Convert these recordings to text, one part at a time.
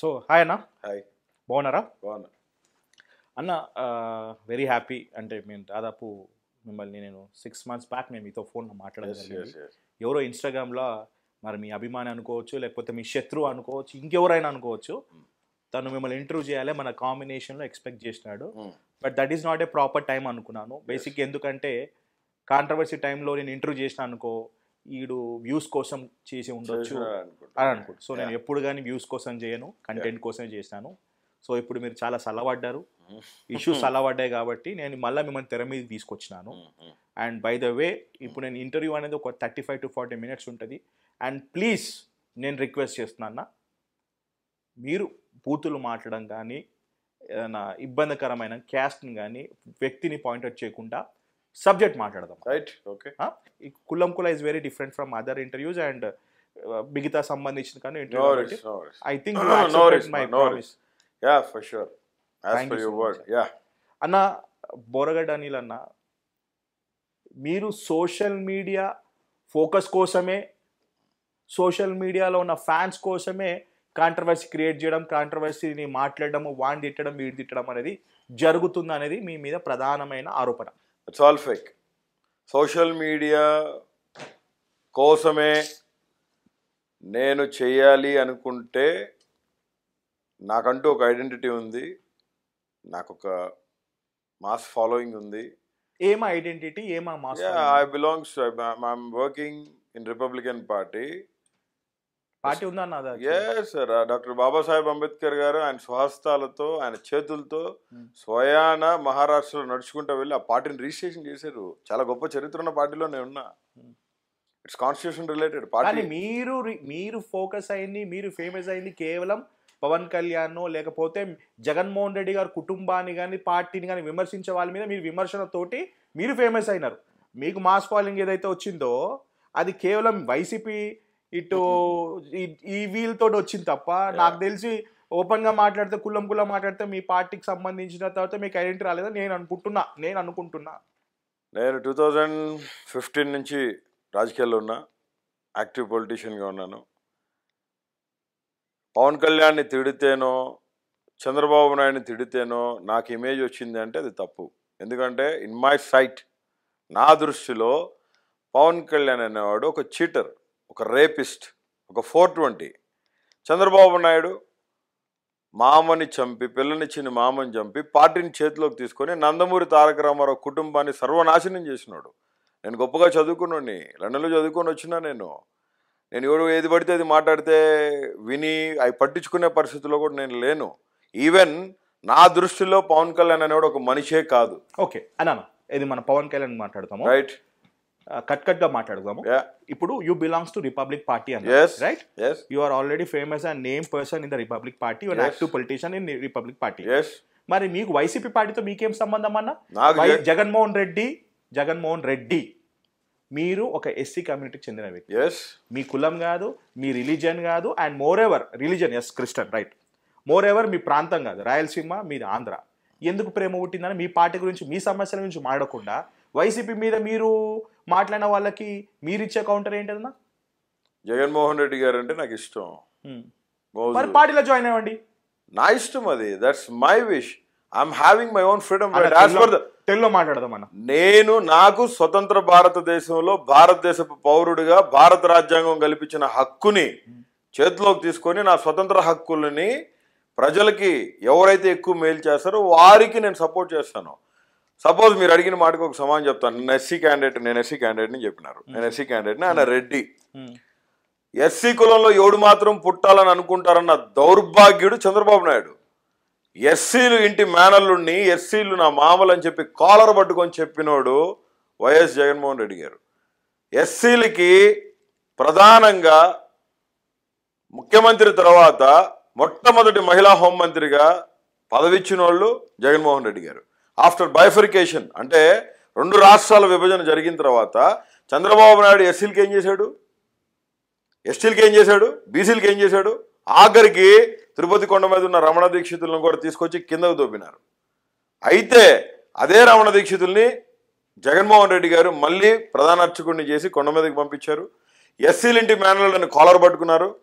So hi అన్న hi బాగున్నారా బాగున్నా అన్న వెరీ హ్యాపీ అంటే మేము దాదాపు మిమ్మల్ని నేను సిక్స్ మంత్స్ బ్యాక్ నేను మీతో ఫోన్ మాట్లాడడం ఎస్ జరిగింది ఎస్ ఎస్ ఎవరో ఇన్స్టాగ్రామ్లో మరి మీ అభిమాని అనుకోవచ్చు లేకపోతే మీ శత్రువు అనుకోవచ్చు ఇంకెవరైనా అనుకోవచ్చు తను మిమ్మల్ని ఇంటర్వ్యూ చేయాలి మన కాంబినేషన్లో ఎక్స్పెక్ట్ చేసినాడు but that is not a proper time అనుకున్నాను బేసిక్ ఎందుకంటే కాంట్రవర్సీ టైంలో నేను ఇంటర్వ్యూ చేసిన అనుకో ఈడు వ్యూస్ కోసం చేసి ఉండొచ్చు అని అనుకుంటు సో నేను ఎప్పుడు కానీ వ్యూస్ కోసం చేయను కంటెంట్ కోసమే చేసినాను సో ఇప్పుడు మీరు చాలా సల్లబడ్డారు ఇష్యూస్ సల్లబడ్డాయి కాబట్టి నేను మళ్ళీ మిమ్మల్ని తెర మీద తీసుకొచ్చినాను అండ్ బై ద వే ఇప్పుడు నేను ఇంటర్వ్యూ అనేది ఒక thirty five to forty minutes ఉంటుంది అండ్ ప్లీజ్ నేను రిక్వెస్ట్ చేస్తున్నా మీరు బూతులు మాట్లాడడం కానీ ఏదైనా ఇబ్బందికరమైన క్యాస్ట్ని కానీ వ్యక్తిని పాయింట్అవుట్ చేయకుండా సబ్జెక్ట్ మాట్లాడదాం రైట్ ఓకే ఈ కుల్లం కుల is very different from other interviews and మిగతా సంబంధించిన కానీ నో ఇంటర్వ్యూ రిస్ నో రిస్ I think No worries, my no worries. Yeah for sure as Thank for you your so word yeah అన్న బోరగడ్డ అనిల్ అన్న మీరు సోషల్ మీడియా ఫోకస్ కోసమే social మీడియాలో ఉన్న ఫ్యాన్స్ కోసమే కాంట్రవర్సీ క్రియేట్ చేయడం కాంట్రవర్సీని మాట్లాడడం వాడిని తిట్టడం వీడి తిట్టడం అనేది జరుగుతుంది అనేది మీ మీద ప్రధానమైన ఆరోపణ it's all fake social media కోసమే నేను చేయాలి అనుకుంటే నాకంటూ ఒక ఐడెంటిటీ ఉంది నాకు ఒక మాస్ ఫాలోయింగ్ ఉంది ఏమ ఐడెంటిటీ ఏమా మాస్ I belongs I'm working in Republican party party ఉందా అన్న yes sir doctor Babasaheb Ambedkar గారు ఆయన స్వహస్తాలతో ఆయన చేతులతో Hmm. స్వయాన మహారాష్ట్రలో నడుచుకుంటూ వెళ్ళి ఆ పార్టీని రిజిస్ట్రేషన్ చేశారు చాలా గొప్ప చరిత్ర ఉన్న పార్టీలో నేను ఉన్నా Hmm. ఇట్స్ కాన్స్టిట్యూషన్ రిలేటెడ్ కానీ పార్టీ మీరు రి- మీరు ఫోకస్ అయింది మీరు ఫేమస్ అయింది కేవలం పవన్ కళ్యాణ్ లేకపోతే జగన్మోహన్ రెడ్డి గారి కుటుంబాన్ని కానీ పార్టీని కానీ విమర్శించే వాళ్ళ మీద మీరు విమర్శనతోటి మీరు ఫేమస్ అయినారు మీకు మాస్ ఫాలోయింగ్ ఏదైతే వచ్చిందో అది కేవలం వైసీపీ ఇటు ఈ- ఈ వీళ్ళతో వచ్చింది తప్ప నాకు తెలిసి ఓపెన్ గా మాట్లాడితే కుల్లం కుల్లం మాట్లాడితే మీ పార్టీకి సంబంధించిన తర్వాత మీకు ఐడెంటిటీ రాలేదని నేను అనుకుంటున్నా నేను అనుకుంటున్నా నేను టూ థౌజండ్ ఫిఫ్టీన్ నుంచి రాజకీయాల్లో ఉన్నా యాక్టివ్ పొలిటీషియన్గా ఉన్నాను పవన్ కళ్యాణ్ని తిడితేనో చంద్రబాబు నాయుడిని తిడితేనో నాకు ఇమేజ్ వచ్చింది అంటే అది తప్పు ఎందుకంటే ఇన్ మై సైట్ నా దృష్టిలో పవన్ కళ్యాణ్ అనేవాడు ఒక చీటర్ ఒక రేపిస్ట్ ఒక ఫోర్ ట్వంటీ చంద్రబాబు నాయుడు మామని చంపి పిల్లనిచ్చిన మామని చంపి పార్టీని చేతిలోకి తీసుకొని నందమూరి తారక రామారావు కుటుంబాన్ని సర్వనాశనం చేసినాడు నేను గొప్పగా చదువుకున్నాడిని లండన్లో చదువుకొని వచ్చినా నేను నేను ఎవడు ఏది పడితే అది మాట్లాడితే విని అవి పట్టించుకునే పరిస్థితిలో కూడా నేను లేను ఈవెన్ నా దృష్టిలో పవన్ కళ్యాణ్ అనేవాడు ఒక మనిషే కాదు ఓకే అన్న ఇది మన పవన్ కళ్యాణ్ మాట్లాడతాము రైట్ కట్ కట్ గా మాట్లాడదాము యా ఇప్పుడు you belongs to Republic party అన్న yes right yes you are already famous and name person in the Republic party your Yes. Active politician in Republic party yes మరి మీకు YCP పార్టీతో మీకేం సంబంధం అన్న నాకు వై- జగ- జగన్మోహన్ రెడ్డి జగన్మోహన్ రెడ్డి మీరు ఒక ఎస్సీ కమ్యూనిటీకి చెందిన వ్యక్తి ఎస్ మీ కులం కాదు మీ రిలీజియన్ కాదు and more ever religion yes Christian right more ever మీ ప్రాంతం కాదు రాయలసీమ మీది ఆంధ్ర ఎందుకు ప్రేమ పుట్టిందని మీ పార్టీ గురించి మీ సమస్యల గురించి మాడకుండా వైసీపీ మీద మీరు మాట్లాడిన వాళ్ళకి మీరు ఇచ్చే కౌంటర్ ఏంటన్నా జగన్మోహన్ రెడ్డి గారు అంటే నాకు ఇష్టం మరి మోజు. పార్టీలో జాయిన్ అవ్వండి నా ఇష్టం అది that's my wish I'm having my own freedom అన్న, యాజ్ ఫర్ ద తెలుగులో- తెలుగులో మాట్లాడదాం అన్న నేను నాకు స్వతంత్ర భారతదేశంలో భారతదేశపు పౌరుడిగా భారత రాజ్యాంగం కల్పించిన హక్కుని చేతిలోకి తీసుకొని నా స్వతంత్ర హక్కులని ప్రజలకి ఎవరైతే ఎక్కువ మేలు చేస్తారో వారికి నేను సపోర్ట్ చేస్తాను సపోజ్ మీరు అడిగిన మాటకు ఒక సమానం చెప్తాను నేను ఎస్సీ క్యాండిడేట్ నేను ఎస్సీ క్యాండిడేట్ని చెప్పినారు నేను ఎస్సీ క్యాండిడేట్ని ఆయన రెడ్డి ఎస్సీ కులంలో ఎవడు మాత్రం పుట్టాలని అనుకుంటారన్న దౌర్భాగ్యుడు చంద్రబాబు నాయుడు ఎస్సీలు ఇంటి మేనల్లుడిని ఎస్సీలు నా మామలు అని చెప్పి కాలర్ పట్టుకొని చెప్పినోడు వైఎస్ జగన్మోహన్ రెడ్డి గారు ఎస్సీలకి ప్రధానంగా ముఖ్యమంత్రి తర్వాత మొట్టమొదటి మహిళా హోంమంత్రిగా పదవిచ్చిన వాళ్ళు జగన్మోహన్ రెడ్డి గారు ఆఫ్టర్ బైఫరికేషన్ అంటే రెండు రాష్ట్రాల విభజన జరిగిన తర్వాత చంద్రబాబు నాయుడు ఎస్సీలకి ఏం చేశాడు ఎస్టీలకి ఏం చేశాడు బీసీలకి ఏం చేశాడు ఆఖరికి తిరుపతి కొండ మీద ఉన్న రమణ దీక్షితులను కూడా తీసుకొచ్చి కిందకు దొబ్బినారు అయితే అదే రమణ దీక్షితుల్ని జగన్మోహన్ రెడ్డి గారు మళ్ళీ ప్రధాన అర్చకుడిని చేసి కొండ మీదకి పంపించారు ఎస్సీలింటి మేనలను కాలర్ పట్టుకున్నారు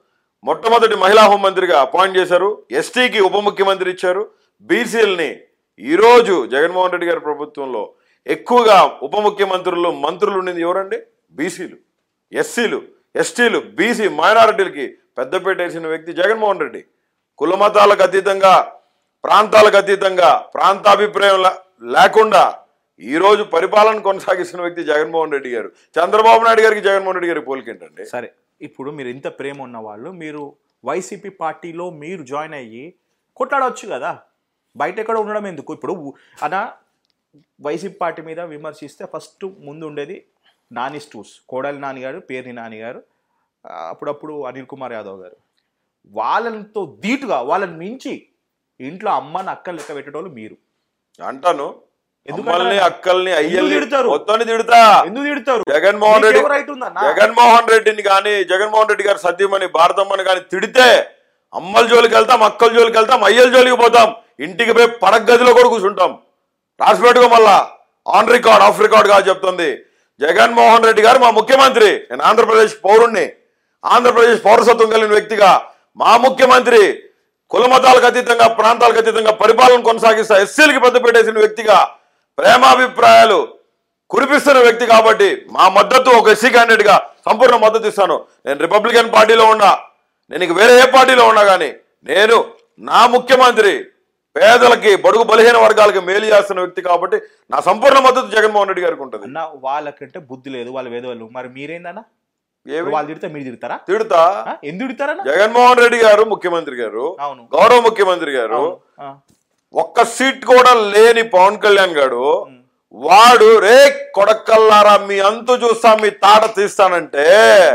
మొట్టమొదటి మహిళా హోంమంత్రిగా అపాయింట్ చేశారు ఎస్టీకి ఉప ముఖ్యమంత్రి ఇచ్చారు బీసీలని ఈరోజు జగన్మోహన్ రెడ్డి గారి ప్రభుత్వంలో ఎక్కువగా ఉప ముఖ్యమంత్రులు మంత్రులు ఉండింది ఎవరండి బీసీలు ఎస్సీలు ఎస్టీలు బీసీ మైనారిటీలకి పెద్దపేట వేసిన వ్యక్తి జగన్మోహన్ రెడ్డి కుల మతాలకు అతీతంగా ప్రాంతాలకు అతీతంగా ప్రాంతాభిప్రాయం లే- లేకుండా ఈ రోజు పరిపాలన కొనసాగిస్తున్న వ్యక్తి జగన్మోహన్ రెడ్డి గారు చంద్రబాబు నాయుడు గారికి జగన్మోహన్ రెడ్డి గారి పోలికేంటండి సరే ఇప్పుడు మీరు ఇంత ప్రేమ ఉన్న వాళ్ళు మీరు వైసీపీ పార్టీలో మీరు జాయిన్ అయ్యి కొట్లాడవచ్చు కదా బయట ఎక్కడ ఉండడం ఎందుకు ఇప్పుడు ఊ- అనా వైసీపీ పార్టీ మీద విమర్శిస్తే ఫస్ట్ ముందు ఉండేది నాని స్టూస్ కోడలి నాని గారు పేర్ని నాని గారు ఆ, అప్పుడప్పుడు అనిల్ కుమార్ యాదవ్ గారు వాళ్ళతో ధీటుగా వాళ్ళని మించి ఇంట్లో అమ్మని అక్కలు లెక్క పెట్టేటోళ్ళు మీరు అంటాను ఎందుకు అమ్మల్ని అంటారు? అక్కల్ని అయ్యల్ని తిడతారు? మొత్తాన్ని తిడతా ఎందుకు తిడతారు జగన్మోహన్ రెడ్డి రైట్ ఉందన్న జగన్మోహన్ రెడ్డిని కానీ జగన్మోహన్ రెడ్డి గారు సత్యమని భారతమ్మని కానీ తిడితే అమ్మల జోలికి వెళ్తాం అక్కల జోలికి వెళ్తాం అయ్యల జోలికి పోతాం ఇంటికి పోయి పడక గదిలో కూడా కూర్చుంటాం రాసి పెట్టుకో మళ్ళా ఆన్ రికార్డ్ ఆఫ్ రికార్డ్ గా చెప్తుంది జగన్మోహన్ రెడ్డి గారు మా ముఖ్యమంత్రి నేను ఆంధ్రప్రదేశ్ పౌరుణ్ణి ఆంధ్రప్రదేశ్ పౌరసత్వం కలిగిన వ్యక్తిగా మా ముఖ్యమంత్రి కుల మతాలకు అతీతంగా ప్రాంతాలకు అతీతంగా పరిపాలన కొనసాగిస్తా ఎస్సీలకి పెద్ద పెట్టేసిన వ్యక్తిగా ప్రేమాభిప్రాయాలు కురిపిస్తున్న వ్యక్తి కాబట్టి మా మద్దతు ఒక ఎస్సీ క్యాండిడేట్ గా సంపూర్ణ మద్దతు ఇస్తాను నేను రిపబ్లికన్ పార్టీలో ఉన్నా నేను ఇంక వేరే ఏ పార్టీలో ఉన్నా కానీ నేను నా ముఖ్యమంత్రి పేదలకి బడుగు బలహీన వర్గాలకి మేలు చేస్తున్న వ్యక్తి కాబట్టి నా సంపూర్ణ మద్దతు జగన్మోహన్ రెడ్డి గారికి ఉంటుంది అన్న వాళ్ళకంటే బుద్ధి లేదు వాళ్ళ వేదవాళ్ళు మరి మీరేందన్నా ఏమి వాళ్ళు తిడితే మీరు తిడతారా తిడుతా ఆ? ఎందుకు తిడతారన్నా జగన్మోహన్ రెడ్డి గారు ముఖ్యమంత్రి గారు అవును గౌరవ ముఖ్యమంత్రి గారు అవును. ఆ. ఒక్క సీట్ కూడా లేని పవన్ కళ్యాణ్ గారు వాడు రే కొడకల్లారా మీ అంతు చూస్తా మీ తాట తీస్తానంటే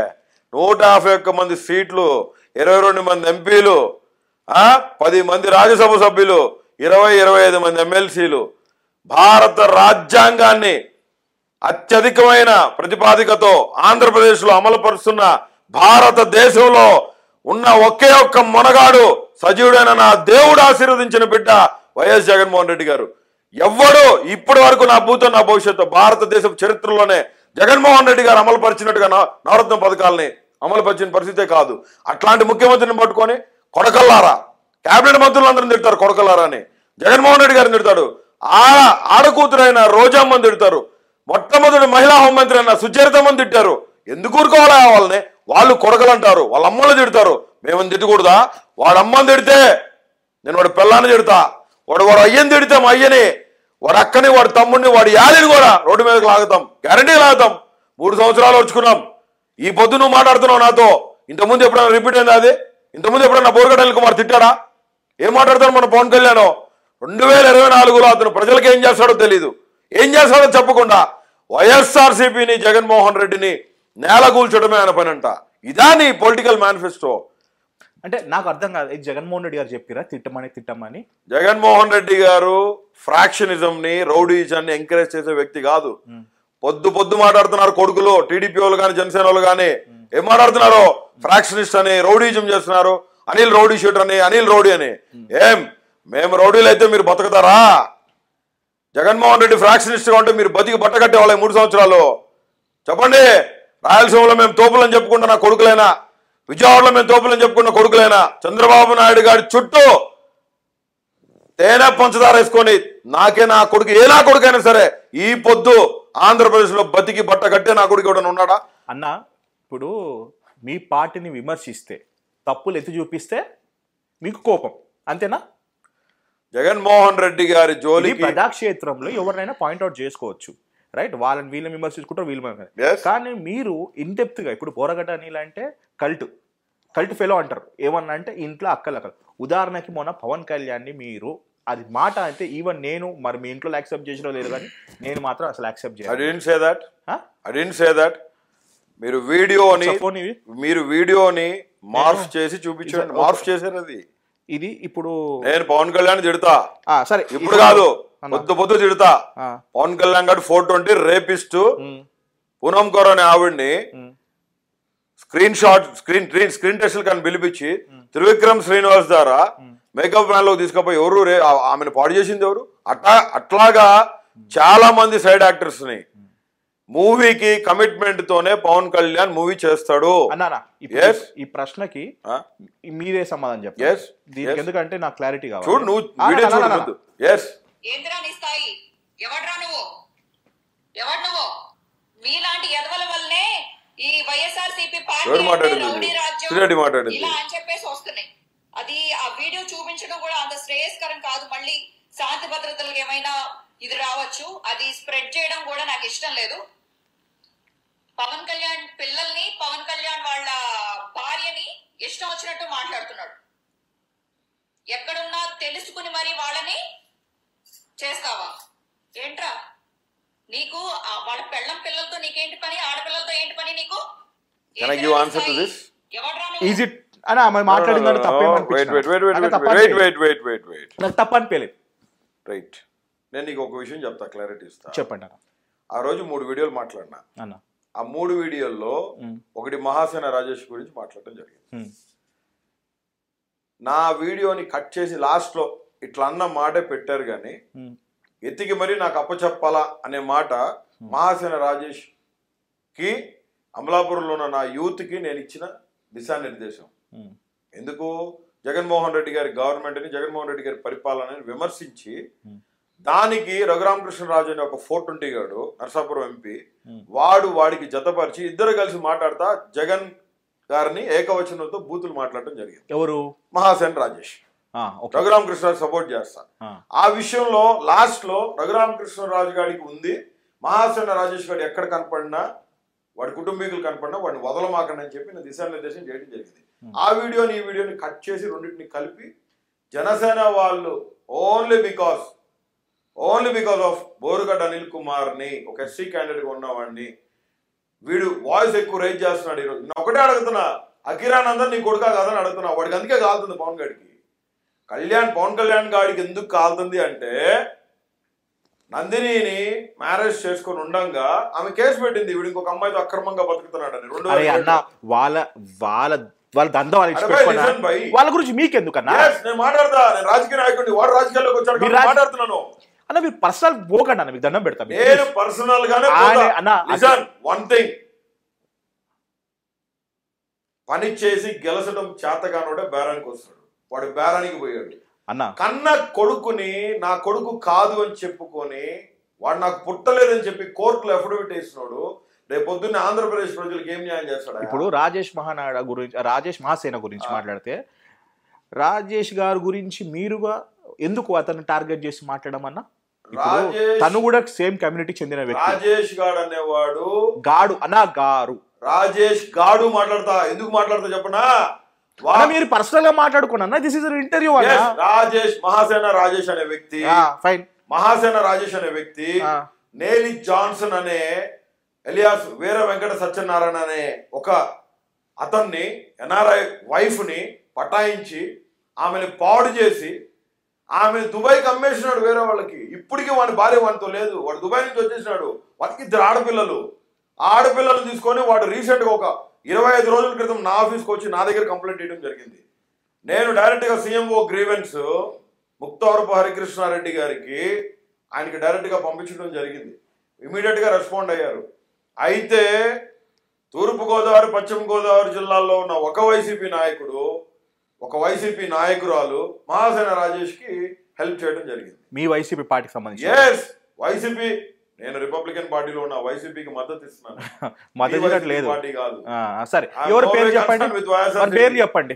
నూట యాభై ఒక్క మంది సీట్లు ఇరవై రెండు మంది ఎంపీలు ఆ పది మంది రాజ్యసభ సభ్యులు ఇరవై ఇరవై ఐదు మంది ఎమ్మెల్సీలు భారత రాజ్యాంగాన్ని అత్యధికమైన ప్రతిపాదికతో ఆంధ్రప్రదేశ్లో అమలుపరుస్తున్న భారతదేశంలో ఉన్న ఒకే ఒక్క మొనగాడు సజీవుడైన నా దేవుడు ఆశీర్వదించిన బిడ్డ వైఎస్ జగన్మోహన్ రెడ్డి గారు ఎవ్వడు ఇప్పటి వరకు నా భూతం నా భవిష్యత్తు భారతదేశ చరిత్రలోనే జగన్మోహన్ రెడ్డి గారు అమలుపరిచినట్టుగా నా- నవరత్న పథకాలని అమలుపరిచిన పరిస్థితే కాదు అట్లాంటి ముఖ్యమంత్రిని పట్టుకొని కొడకల్లారా కేబినెట్ మంత్రులందరిని తిడతారు కొడకల్లారా అని జగన్మోహన్ రెడ్డి గారిని తిడతాడు ఆడ ఆడకూతురైన రోజమ్మని తిడతారు మొట్టమొదటి మహిళా హోంమంత్రి అయిన సుచరితమ్మని తిట్టారు ఎందుకు ఊరుకోవాలా వాళ్ళని వాళ్ళు కొడకలు అంటారు వాళ్ళ అమ్మని తిడతారు మేమని తిట్టకూడదా వాడు అమ్మని తిడితే నేను వాడు పిల్లాన్ని తిడతా వాడు వాడు అయ్యని తిడితే మా అయ్యని వాడు అక్కని వాడు తమ్ముడిని వాడి యాలిని కూడా రోడ్డు మీదకి లాగుతాం గ్యారంటీ లాగుతాం మూడు సంవత్సరాలు వచ్చుకున్నాం ఈ పొద్దు నువ్వు మాట్లాడుతున్నావు నాతో ఇంతకుముందు ఎప్పుడైనా రిపీట్ అయింది అది ఇంతకుముందు ఎప్పుడైనా బోరగడ్డ అనిల్ కుమార్ తిట్టాడా ఏం మాట్లాడతాడు మన పవన్ కళ్యాణ్ రెండు వేల ఇరవై నాలుగులో అతను ప్రజలకు ఏం చేస్తాడో తెలియదు ఏం చేస్తాడో చెప్పకుండా వైఎస్ఆర్సీపీని జగన్మోహన్ రెడ్డిని నేల కూల్చడమే ఆయన పని అంట ఇదా నీ పొలిటికల్ మేనిఫెస్టో అంటే నాకు అర్థం కాదు ఇది జగన్మోహన్ రెడ్డి గారు చెప్పిరా తిట్టమని తిట్టమని జగన్మోహన్ రెడ్డి గారు ఫ్రాక్షనిజం ని రౌడీజాన్ని ఎంకరేజ్ చేసే వ్యక్తి కాదు పొద్దు పొద్దు మాట్లాడుతున్నారు కొడుకులు టీడీపీ వాళ్ళు కానీ జనసేన వాళ్ళు కానీ ఏం మాట్లాడుతున్నారు ఫ్రాక్షనిస్ట్ అని రౌడీజం చేస్తున్నారు అనిల్ రౌడీ షూటర్ అని అనిల్ రౌడీ అని ఏం మేము రౌడీలు అయితే మీరు బతుకుతారా జగన్మోహన్ రెడ్డి ఫ్రాక్షనిస్ట్ గా ఉంటే మీరు బతికి బట్టగట్టే వాళ్ళ మూడు సంవత్సరాలు చెప్పండి రాయలసీమలో మేము తోపులని చెప్పుకుంటున్న కొడుకులైనా విజయవాడలో మేము తోపులని చెప్పుకున్న కొడుకులైనా చంద్రబాబు నాయుడు గారి చుట్టూ తేనె పంచదార వేసుకొని నాకే నా కొడుకు ఏ నా కొడుకైనా సరే ఈ పొద్దు ఆంధ్రప్రదేశ్ లో బతికి బట్ట కట్టే నా కొడుకు ఎవడన్నా ఉన్నాడా అన్న ఇప్పుడు మీ పార్టీని విమర్శిస్తే తప్పులు ఎత్తి చూపిస్తే మీకు కోపం అంతేనా జగన్మోహన్ రెడ్డి గారి ఇది జోలికి ప్రజాక్షేత్రంలో ఎవరినైనా పాయింట్అవుట్ చేసుకోవచ్చు రైట్ వాళ్ళని వీళ్ళని విమర్శించుకుంటారు వీళ్ళు మన- Yes. కానీ మీరు ఇండెప్త్గా ఇప్పుడు బోరగడ్డ అనిల్ అంటే కల్ట్ కల్ట్ ఫెలో అంటారు ఏమన్నా అంటే ఇంట్లో అక్కలక్కలు ఉదాహరణకి మొన్న పవన్ కళ్యాణ్ని మీరు అది మాట అంటే ఈవెన్ నేను మరి మీ ఇంట్లో యాక్సెప్ట్ చేసినో లేదు కానీ నేను మాత్రం అసలు యాక్సెప్ట్ ఐ చేయను డెంట్ సే దట్ ఆ? ఐ డెంట్ సే దట్ మీరు వీడియోని ఫోన్ ఇవి మీరు వీడియోని మార్ఫ్ చేసి చూపించండి ఇది- మార్ఫ్ చేశారు అది ఇది ఇప్పుడు నేను పవన్ కళ్యాణ్ తిడతా ఆ, సరే ఇప్పుడు కాదు అన్న. పొద్దు పొద్దు తిడతా ఆ, పవన్ కళ్యాణ్ గారు ఫోర్ ట్వంటీ రేపిస్తూ ఉమ్, పూనం కౌర్ అనే ఆవిడ్ని um, screenshot screen screen screen టెస్ట్లు కానీ పిలిపించి త్రివిక్రమ్ శ్రీనివాస్ ద్వారా మేకప్ మ్యాన్ లో తీసుకుపోయి ఎవరు రే ఆ- ఆమెను పాడు చేసింది ఎవరు అట్లా అట్లాగా చాలా మంది సైడ్ యాక్టర్స్ ని మూవీకి కమిట్మెంట్ తోనే పవన్ కళ్యాణ్ మూవీ చేస్తాడు అన్నానా ఈ- Yes. ఈ ప్రశ్నకి ఆ? ఈ మీరే సమాధానం చెప్పండి Yes. దీనికి Yes. ఎందుకంటే నాకు క్లారిటీ కావాలి చూడు నువ్వు ఆ, వీడియో నా, నా, నా, చూడవద్దు ఎస్ ఏంద్రా నీ స్థాయి ఎవడ్రా నువ్వు ఎవడు నువ్వు మీలాంటి ఎదవల వల్లనే ఈ వైఎస్ఆర్ సిపి పార్టీ ఎవరు అంటే మాట్లాడింది రౌడీ ఇది? రాజ్యం శ్రీరెడ్డి మాట్లాడింది. ఇలా అని చెప్పేసి వస్తున్నాయి అది ఆ వీడియో చూపించడం కూడా అంత శ్రేయస్కరం కాదు మళ్ళీ శాంతి భద్రతలకు ఏమైనా ఇది రావచ్చు అది స్ప్రెడ్ చేయడం కూడా నాకు ఇష్టం లేదు పవన్ కళ్యాణ్ పిల్లల్ని పవన్ కళ్యాణ్ వాళ్ళ భార్యని ఇష్టం వచ్చినట్టు మాట్లాడుతున్నాడు ఎక్కడున్నా తెలుసుకుని మరి వాళ్ళని చేస్తావా ఏంట్రా నీకు ఆ వాళ్ళ పెళ్ళం పిల్లలతో నీకేంటి పని ఆడపిల్లలతో ఏంటి పని నీకు Can I give answer to this? ఎవడ్రా ఈజ్ ఇట్ అని ఆమె మాట్లాడిందని వెయిట్ తప్పేమనిపించింది వెయిట్ వెయిట్ నాకు తప్పు వెయిట్ అనిపించలేదు. వెయిట్ వెయిట్ వెయిట్ వెయిట్ నాకు తప్ప అనిపించలేదు రైట్ నేను నీకు ఒక విషయం చెప్తా క్లారిటీ ఇస్తా చెప్పండి అన్న ఆ రోజు మూడు వీడియోలు మాట్లాడినా అన్న ఆ మూడు వీడియోల్లో ఒకటి మహాసేన రాజేష్ గురించి మాట్లాడటం జరిగింది ఉమ్. నా వీడియోని కట్ చేసి లాస్ట్లో ఇట్లా అన్న మాటే పెట్టారు కానీ ఉమ్. ఎత్తికి మరీ నాకు అప్పచెప్పాలా అనే మాట మహాసేన రాజేష్ కి అమలాపురంలో ఉన్న నా యూత్కి నేను ఇచ్చిన దిశానిర్దేశం ఉమ్. ఎందుకు జగన్మోహన్ రెడ్డి గారి గవర్నమెంట్ని జగన్మోహన్ రెడ్డి గారి పరిపాలనని విమర్శించి దానికి రఘురామకృష్ణరాజు అనే ఒక ఫోర్ ట్వంటీ గాడు నరసాపురం ఎంపీ వాడు వాడికి జతపరిచి ఇద్దరు కలిసి మాట్లాడతా జగన్ గారిని ఏకవచనంతో బూతులు మాట్లాడటం జరిగింది ఎవరు మహాసేన్ రాజేష్ ఆ, ఓకే రఘురామకృష్ణరాజు సపోర్ట్ చేస్తా ఆ. ఆ విషయంలో లాస్ట్ లో రఘురామకృష్ణరాజు గారికి ఉంది మహాసేన రాజేష్ గారు ఎక్కడ కనపడినా వాడి కుటుంబీకులు కనపడినా వాడిని వదలమాకండి అని చెప్పి నేను దిశానిర్దేశం చేయడం జరిగింది ఆ వీడియోని ఈ వీడియోని కట్ చేసి రెండింటిని కలిపి జనసేన వాళ్ళు only because only because of Borugadda Anil కుమార్ని ఒక ఎస్సీ క్యాండిడేట్గా ఉన్నవాడిని వీడు వాయిస్ ఎక్కువ రైజ్ చేస్తున్నాడు ఈరోజు నేను ఒకటే అడుగుతున్నా అఖిరానందన్ నీ కొడుకా కాదని అడుగుతున్నా వాడికి అందుకే కాలుతుంది పవన్ గాడికి కళ్యాణ్ పవన్ కళ్యాణ్ గాడికి ఎందుకు కాలుతుంది అంటే నందినిని మ్యారేజ్ చేసుకొని ఉండంగా ఆమె కేసు పెట్టింది వీడు ఇంకొక అమ్మాయితో అక్రమంగా బతుకుతున్నాడని రెండు అరే వేల అన్న వాళ్ళ వాళ్ళ వాళ్ళ దంద వాళ్ళు అరే ఇచ్చిపెట్టుకున్నా. భయ్, listen భయ్. వాళ్ళ గురించి మీకెందుకన్నా Yes, నేను మాట్లాడతా నేను రాజకీయ నాయకుడిని వాడు రాజకీయాల్లోకి వచ్చాడు మీరు కాబట్టి రాజ- మాట్లాడుతున్నాను అన్న మీరు పర్సనల్ పోకండి అన్న మీకు దండం పెడతా మీకు. నేను పర్సనల్ గానే ఆయన- అన్న, లిసన్ వన్ థింగ్ పని చేసి గెలసడం చేతగానోడే బేరానికి వస్తాడు వాడు బేరానికి పోయాడు అన్న కన్న కొడుకుని నా కొడుకు కాదు అని చెప్పుకొని వాడు నాకు పుట్టలేదని చెప్పి కోర్టులో అఫిడవిట్ వేసినాడు రేపు పొద్దున్న ఆంధ్రప్రదేశ్ ప్రజలకు ఏం న్యాయం చేస్తాడు ఇప్పుడు రాజేష్ మహానాడ గురించి రాజేష్ మహాసేన గురించి మాట్లాడితే రాజేష్ గారి గురించి మీరుగా ఎందుకు అతన్ని టార్గెట్ చేసి మాట్లాడడం అన్న ఇప్పుడు రాజేష్- తను కూడా సేమ్ కమ్యూనిటీకి చెందిన వ్యక్తి రాజేష్ గాడు అనేవాడు గాడు అన్న గారు రాజేష్ గాడు మాట్లాడతా ఎందుకు మాట్లాడతా చెప్పనా వా- అన్న మీరు పర్సనల్ గా మాట్లాడుకోండి అన్న దిస్ ఇస్ ఇంటర్వ్యూ అన్న Yes, రాజేష్ మహాసేన రాజేష్ అనే వ్యక్తి ఫైన్ మహాసేన రాజేష్ అనే వ్యక్తి ఆ. నేలి జాన్సన్ అనే ఎలియాస్ వీర వెంకట సత్యనారాయణ అనే ఒక అతన్ని ఎన్ఆర్ఐ వైఫ్ ని పటాయించి ఆమెను పాడు చేసి ఆమె దుబాయ్కి అమ్మేసినాడు వేరే వాళ్ళకి ఇప్పటికీ వాడి భార్య వాడితో లేదు వాడు దుబాయ్ నుంచి వచ్చేసినాడు వాడికి ఇద్దరు ఆడపిల్లలు ఆ ఆడపిల్లలు తీసుకొని వాడు రీసెంట్గా ఒక ఇరవై ఐదు రోజుల క్రితం నా ఆఫీస్కి వచ్చి నా దగ్గర కంప్లైంట్ చేయడం జరిగింది నేను డైరెక్ట్గా సీఎంఓ గ్రీవెన్స్ ముక్తవరపు హరికృష్ణారెడ్డి గారికి ఆయనకి డైరెక్ట్గా పంపించడం జరిగింది ఇమీడియట్గా రెస్పాండ్ అయ్యారు అయితే తూర్పుగోదావరి పశ్చిమ గోదావరి జిల్లాల్లో ఉన్న ఒక వైసీపీ నాయకుడు ఒక వైసీపీ నాయకురాలు మహాసేన రాజేష్కి హెల్ప్ చేయడం జరిగింది మీ వైసీపీ పార్టీకి సంబంధించి ఎస్ వైసీపీ నేను రిపబ్లికన్ పార్టీలో ఉన్న వైసీపీకి మద్దతు ఇస్తున్నాను మద్దతు ఈ వైసీపీ ఇవ్వట్లేదు. పార్టీ కాదు ఆ, సరే I'm ఎవరు పేరు always చెప్పండి concerned with YSR వారి పేర్లు చెప్పండి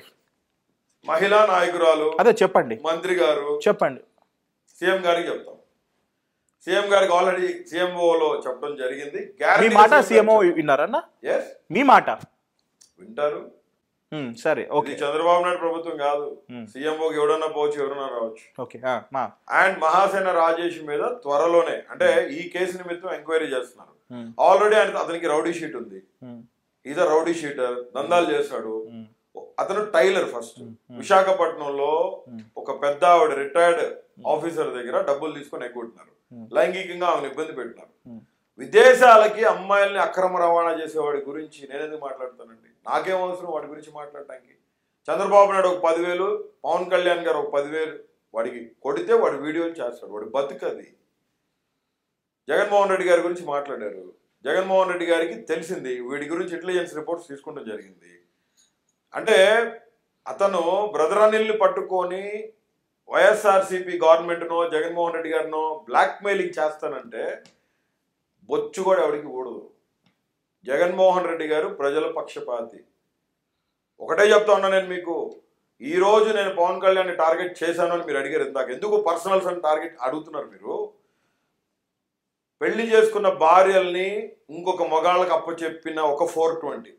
మహిళా నాయకురాలు అదే చెప్పండి మంత్రి గారు చెప్పండి సీఎం గారికి చెప్తాం సీఎం గారికి ఆల్రెడీ సీఎంఓలో చెప్పడం జరిగింది మీ మాట సీఎంఓ విన్నారన్న ఎస్ మీ మాట వింటారు ఉమ్, సరే ఓకే ఇది చంద్రబాబు నాయుడు ప్రభుత్వం కాదు Hmm. సీఎంఓకి ఎవడన్నా పోవచ్చు ఎవరన్నా రావచ్చు ఓకే ఆ, మా అండ్ మహాసేన రాజేష్ మీద త్వరలోనే అంటే ఈ కేసు నిమిత్తం ఎంక్వైరీ చేస్తున్నారు Hmm. ఆల్రెడీ ఆయన అతనికి రౌడీ షీట్ ఉంది ఉమ్, ఈజ్ రౌడీ షీటర్ దందాలు చేస్తాడు ఉమ్, అతను టైలర్ ఫస్ట్ విశాఖపట్నంలో ఒక పెద్ద ఆవిడ రిటైర్డ్ ఆఫీసర్ దగ్గర డబ్బులు తీసుకొని ఎగ్గొట్టినారు లైంగికంగా ఆమెను ఇబ్బంది పెట్టినారు విదేశాలకి అమ్మాయిల్ని అక్రమ రవాణా చేసేవాడి గురించి నేను ఎందుకు మాట్లాడతానండి నాకేం అవసరం వాడి గురించి మాట్లాడటానికి చంద్రబాబు నాయుడు ఒక పదివేలు పవన్ కళ్యాణ్ గారు ఒక పదివేలు వాడికి కొడితే వాడు వీడియోలు చేస్తాడు వాడి బతుకది జగన్మోహన్ రెడ్డి గారి గురించి మాట్లాడారు జగన్మోహన్ రెడ్డి గారికి తెలిసింది వీడి గురించి ఇంటెలిజెన్స్ రిపోర్ట్స్ తీసుకోవడం జరిగింది అంటే అతను బ్రదర్ అనిల్ని పట్టుకొని వైఎస్ఆర్సీపీ గవర్నమెంట్నో జగన్మోహన్ రెడ్డి గారినో బ్లాక్మెయిలింగ్ చేస్తానంటే బొచ్చు కూడా ఎవరికి కూడదు జగన్మోహన్ రెడ్డి గారు ప్రజల పక్షపాతి ఒకటే చెప్తా ఉన్నా నేను మీకు ఈ రోజు నేను పవన్ కళ్యాణ్ టార్గెట్ చేశాను అని మీరు అడిగారు ఇందాక ఎందుకు పర్సనల్స్ అని టార్గెట్ అడుగుతున్నారు మీరు పెళ్లి చేసుకున్న భార్యల్ని ఇంకొక మగాళ్ళకి అప్పచెప్పిన ఒక ఫోర్ ట్వంటీ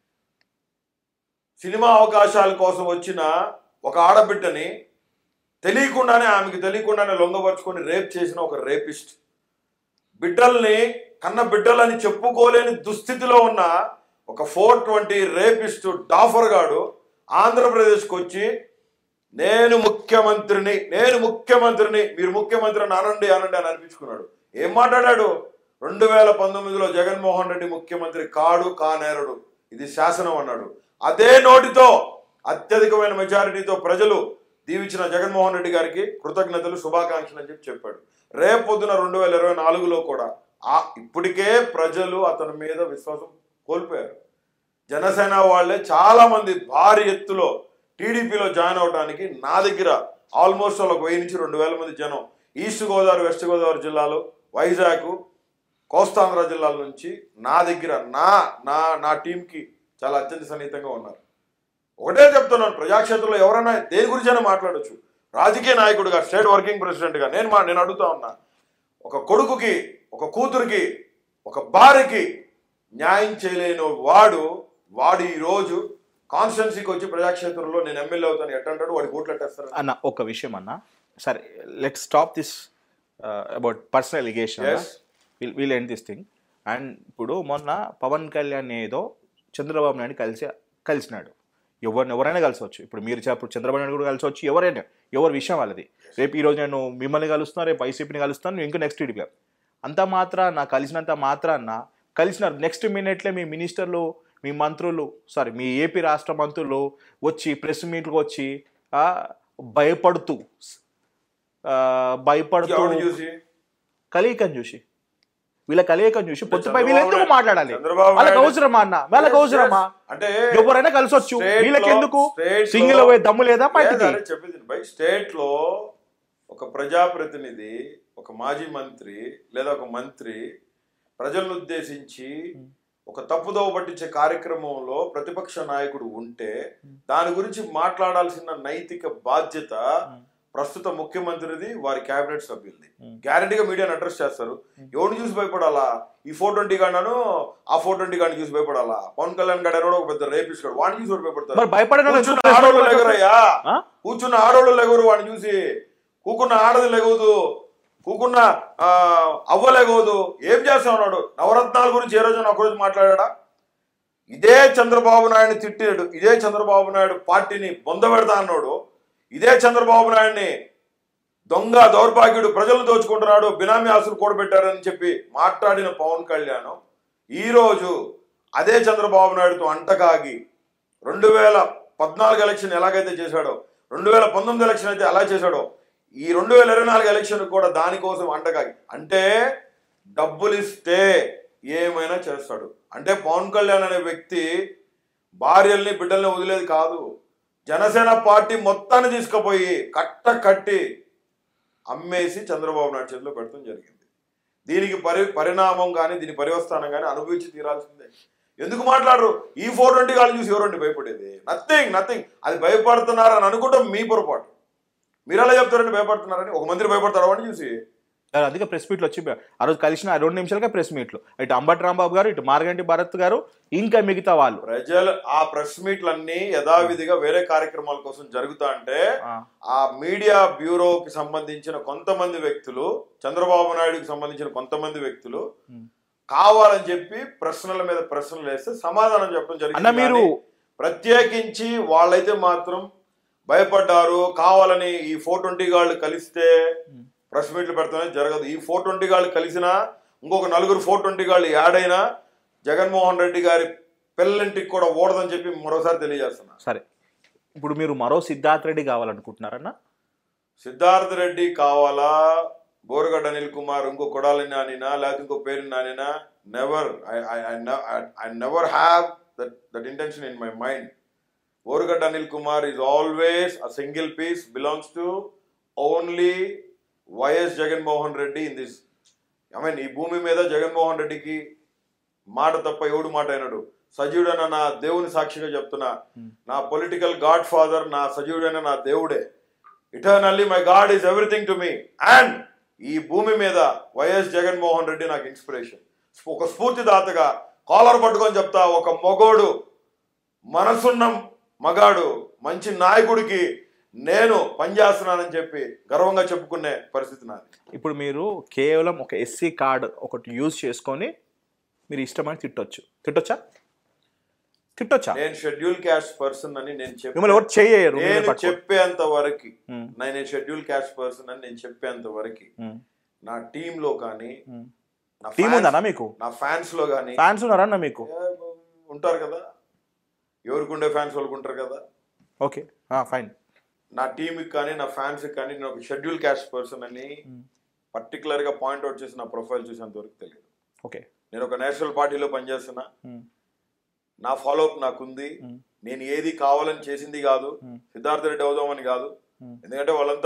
సినిమా అవకాశాల కోసం వచ్చిన ఒక ఆడబిడ్డని తెలియకుండానే ఆమెకి తెలియకుండానే లొంగపరుచుకొని రేప్ చేసిన ఒక రేపిస్ట్ బిడ్డల్ని కన్న బిడ్డలని చెప్పుకోలేని దుస్థితిలో ఉన్న ఒక ఫోర్ ట్వంటీ రేపిస్ట్ డాఫర్ గాడు ఆంధ్రప్రదేశ్కి వచ్చి నేను ముఖ్యమంత్రిని నేను ముఖ్యమంత్రిని మీరు ముఖ్యమంత్రి అని అనండి అనండి అని అనిపించుకున్నాడు ఏం మాట్లాడాడు రెండు వేల పంతొమ్మిదిలో జగన్మోహన్ రెడ్డి ముఖ్యమంత్రి కాడు కానేరడు ఇది శాసనం అన్నాడు అదే నోటితో అత్యధికమైన మెజారిటీతో ప్రజలు దీవించిన జగన్మోహన్ రెడ్డి గారికి కృతజ్ఞతలు శుభాకాంక్షలు అని చెప్పి చెప్పాడు రేపొద్దున రెండు వేల ఇరవై నాలుగులో కూడా ఆ ఇప్పటికే ప్రజలు అతని మీద విశ్వాసం కోల్పోయారు జనసేన వాళ్ళే చాలా మంది భారీ ఎత్తులో టీడీపీలో జాయిన్ అవడానికి నా దగ్గర ఆల్మోస్ట్ ఒక వెయ్యి నుంచి రెండు వేల మంది జనం ఈస్ట్ గోదావరి వెస్ట్ గోదావరి జిల్లాలో వైజాగ్ కోస్తాంధ్ర జిల్లాల నుంచి నా దగ్గర నా నా నా టీంకి చాలా అత్యంత సన్నిహితంగా ఉన్నారు ఒకటే చెప్తున్నాను ప్రజాక్షేత్రంలో ఎవరైనా దేని గురించైనా మాట్లాడొచ్చు రాజకీయ నాయకుడిగా స్టేట్ వర్కింగ్ ప్రెసిడెంట్గా నేను మా నేను అడుగుతా ఉన్నా ఒక కొడుకుకి ఒక కూతురికి ఒక భార్యకి న్యాయం చేయలేని వాడు వాడు ఈ రోజు కాన్స్టిట్యున్సీకి వచ్చి ప్రజాక్షేత్రంలో నేను ఎమ్మెల్యే అవుతాను ఎట్టంటాడు వాడి ఓట్లు ఎట్టేస్తారు అన్న ఒక విషయం అన్న సరే let stop this about personal allegation Yes. Will will end this thing and ఇప్పుడు మొన్న పవన్ కళ్యాణ్ ఏదో చంద్రబాబు నాయుడు కలిసి కలిసినాడు ఎవరిని ఎవరైనా కలిసవచ్చు ఇప్పుడు మీరు చెప్పు చంద్రబాబు నాయుడు కూడా కలిసవచ్చు ఎవరైనా ఎవరి విషయం వాళ్ళది రేపు ఈరోజు నేను మిమ్మల్ని కలుస్తున్నా రేపు వైసీపీని కలుస్తాను ఇంకా నెక్స్ట్ టీడీపీ అంత మాత్రాన కలిసినంత మాత్రాన కలిసినారు నెక్స్ట్ మినిట్లే మీ మినిస్టర్లు మీ మంత్రులు సారీ మీ ఏపీ రాష్ట్ర మంత్రులు వచ్చి ప్రెస్ మీట్కి వచ్చి ఆ, భయపడుతూ ఆ, భయపడుతూ ఎవరిని చూసి కలయికని చూసి వీళ్ళ కలయికని చూసి పొత్తుపై చంద్రబాబు వీళ్ళు ఎందుకు నాయుడు- మాట్లాడాలి చంద్రబాబు వాళ్ళకి నాయుడు- అవసరమా అన్న వాళ్ళకి అవసరమా అంటే ఎవరైనా కలిసొచ్చు State వీళ్ళకి లో- ఎందుకు state సింగిల్ లో- పోయే దమ్ము లేదా బయటికి లేదని చెప్పింది బై స్టేట్ లో ఒక ప్రజాప్రతినిధి ఒక మాజీ మంత్రి లేదా ఒక మంత్రి ప్రజలను ఉద్దేశించి ఒక తప్పుదోవ పట్టించే కార్యక్రమంలో ప్రతిపక్ష నాయకుడు ఉంటే దాని గురించి మాట్లాడాల్సిన నైతిక బాధ్యత ప్రస్తుత ముఖ్యమంత్రిది వారి కేబినెట్ సభ్యులది గ్యారంటీగా మీడియాని అడ్రస్ చేస్తారు ఎవరిని చూసి భయపడాలా ఈ ఫోర్ ట్వంటీ గాను ఆ ఫోర్ ట్వంటీ గాని చూసి భయపడాలా పవన్ కళ్యాణ్ గాడు ఎవడో ఒక పెద్ద రేపిస్ట్ గాడు వాడిని చూసి ఎవరు భయపడతారు మరి భయపడిన వాళ్ళు కూర్చున్న ఎందుకు ఆడోళ్ళు ప్రశ్నలు లెగరయ్యా ఆ? కూర్చున్న ఆడోళ్ళు లెగరు వాడిని చూసి కూకున్న ఆడది లెగవదు కూకున్న ఆ, అవ్వ లెగవదు ఏం చేస్తా ఉన్నాడు నవరత్నాల గురించి ఏ రోజు ఒక రోజు మాట్లాడా ఇదే చంద్రబాబు నాయుడు తిట్టాడు ఇదే చంద్రబాబు నాయుడు పార్టీని బొందబెడతా అన్నాడు ఇదే చంద్రబాబు నాయుడిని దొంగ దౌర్భాగ్యుడు ప్రజలను దోచుకుంటున్నాడు బినామీ ఆస్తులు కూడబెట్టారని చెప్పి మాట్లాడిన పవన్ కళ్యాణ్ ఈరోజు అదే చంద్రబాబు నాయుడుతో అంటకాగి రెండు వేల పద్నాలుగు ఎలక్షన్ ఎలాగైతే చేశాడో రెండు వేల పంతొమ్మిది ఎలక్షన్ అయితే ఎలా చేశాడో ఈ రెండు వేల ఇరవై నాలుగు ఎలక్షన్ కూడా దానికోసం అంటకాగి అంటే డబ్బులు ఇస్తే ఏమైనా చేస్తాడు అంటే పవన్ కళ్యాణ్ అనే వ్యక్తి భార్యల్ని బిడ్డల్ని వదిలేది కాదు జనసేన పార్టీ మొత్తాన్ని తీసుకుపోయి కట్ట కట్టి అమ్మేసి చంద్రబాబు నాయుడు చేతిలో పెట్టడం జరిగింది దీనికి పరి పరిణామం కానీ దీని పరివస్థానం కానీ అనుభవించి తీరాల్సిందే ఎందుకు మాట్లాడరు ఈ ఫోర్ ట్వంటీ కాళ్ళు చూసి ఎవరండి భయపడేది నథింగ్ నథింగ్ అది భయపడుతున్నారని అనుకుంటాం మీ పొరపాటు మీరు ఎలా చెప్తారండి భయపడుతున్నారని ఒక మంత్రి భయపడతారు అని చూసి సార్ అందుకే ప్రెస్ మీట్లు వచ్చి ఆ రోజు కలిసిన ఆ రెండు నిమిషాలుగా ప్రెస్ మీట్లు ఇటు అంబటి రాంబాబు గారు ఇటు మార్గంటి భరత్ గారు ఇంకా మిగతా వాళ్ళు ప్రజలు ఆ ప్రెస్ మీట్లన్నీ యథావిధిగా వేరే కార్యక్రమాల కోసం జరుగుతా అంటే ఆ, ఆ మీడియా బ్యూరోకి సంబంధించిన కొంతమంది వ్యక్తులు చంద్రబాబు నాయుడుకి సంబంధించిన కొంతమంది వ్యక్తులు Hmm. కావాలని చెప్పి ప్రశ్నల మీద ప్రశ్నలు వేస్తే సమాధానం చెప్పడం అన్న జరిగింది మీరు కానీ ప్రత్యేకించి వాళ్ళైతే మాత్రం భయపడ్డారు కావాలని ఈ ఫోర్ ట్వంటీ గాళ్ళు కలిస్తే ప్రెస్ మీట్లు పెడతానే జరగదు ఈ ఫోర్ ట్వంటీ గాళ్ళు కలిసినా ఇంకొక నలుగురు ఫోర్ ట్వంటీ గాళ్ళు యాడ్ అయినా జగన్మోహన్ రెడ్డి గారి పిల్లలింటికి కూడా ఓడదని చెప్పి మరోసారి తెలియజేస్తున్నా సరే ఇప్పుడు మీరు మరో సిద్ధార్థ్ రెడ్డి కావాలనుకుంటున్నారన్న సిద్ధార్థ రెడ్డి కావాలా బోరగడ్డ అనిల్ కుమార్ ఇంకో కొడాలి నానినా లేకపోతే ఇంకో పేరు నానినా never I never have that that intention in my mind Boragadda Anil Kumar is always a single piece belongs to only YS Jaganmohan Reddy in this I mean ఈ భూమి మీద జగన్మోహన్ రెడ్డికి మాట తప్ప ఎవడు మాట అయినాడు సజీవుడైన నా దేవుని సాక్షిగా చెప్తున్నా నా పొలిటికల్ గాడ్ ఫాదర్ నా సజీవుడైన నా దేవుడే eternally my God is everything to me and ఈ భూమి మీద వైఎస్ జగన్మోహన్ రెడ్డి నాకు ఇన్స్పిరేషన్ ఒక స్ఫూర్తిదాతగా కాలర్ పట్టుకొని చెప్తా ఒక మొగోడు మనసున్న మగాడు మంచి నాయకుడికి నేను పనిచేస్తున్నానని చెప్పి గర్వంగా చెప్పుకునే పరిస్థితి నాది ఇప్పుడు మీరు కేవలం ఒక ఎస్సీ కార్డ్ ఒకటి యూజ్ చేసుకొని మీరు ఇష్టమని తిట్టొచ్చు తిట్టొచ్చా తిట్టొచ్చా నేను షెడ్యూల్ క్యాస్ట్ పర్సన్ అని నేను చెప్పి మిమ్మల్ని ఎవరు చేయరు నేను చెప్పేంత వరకు మ్మ్. నేను షెడ్యూల్ క్యాస్ట్ పర్సన్ అని నేను చెప్పేంత వరకు నా టీమ్ లో కానీ నా టీం fans- ఉందన్నా మీకు నా ఫ్యాన్స్ లో కానీ ఫ్యాన్స్ ఉన్నారన్న మీకు ఉంటారు కదా ఎవరికి ఉండే ఫ్యాన్స్ వాళ్ళకు ఉంటారు కదా ఓకే ఫైన్ నా టీంకి కానీ నా ఫ్యాన్స్ కానీ నేను ఒక షెడ్యూల్ క్యాస్ట్ పర్సన్ అని పర్టికులర్ గా పాయింట్ అవుట్ చేసి నా ప్రొఫైల్ చూసేంత వరకు తెలియదు ఓకే నేను ఒక నేషనల్ పార్టీలో పనిచేస్తున్నా నా ఫాలో అప్ నాకుంది నేను ఏది కావాలని చేసింది కాదు సిద్ధార్థ రెడ్డి అవుదామని కాదు ఎందుకంటే వాళ్ళంతా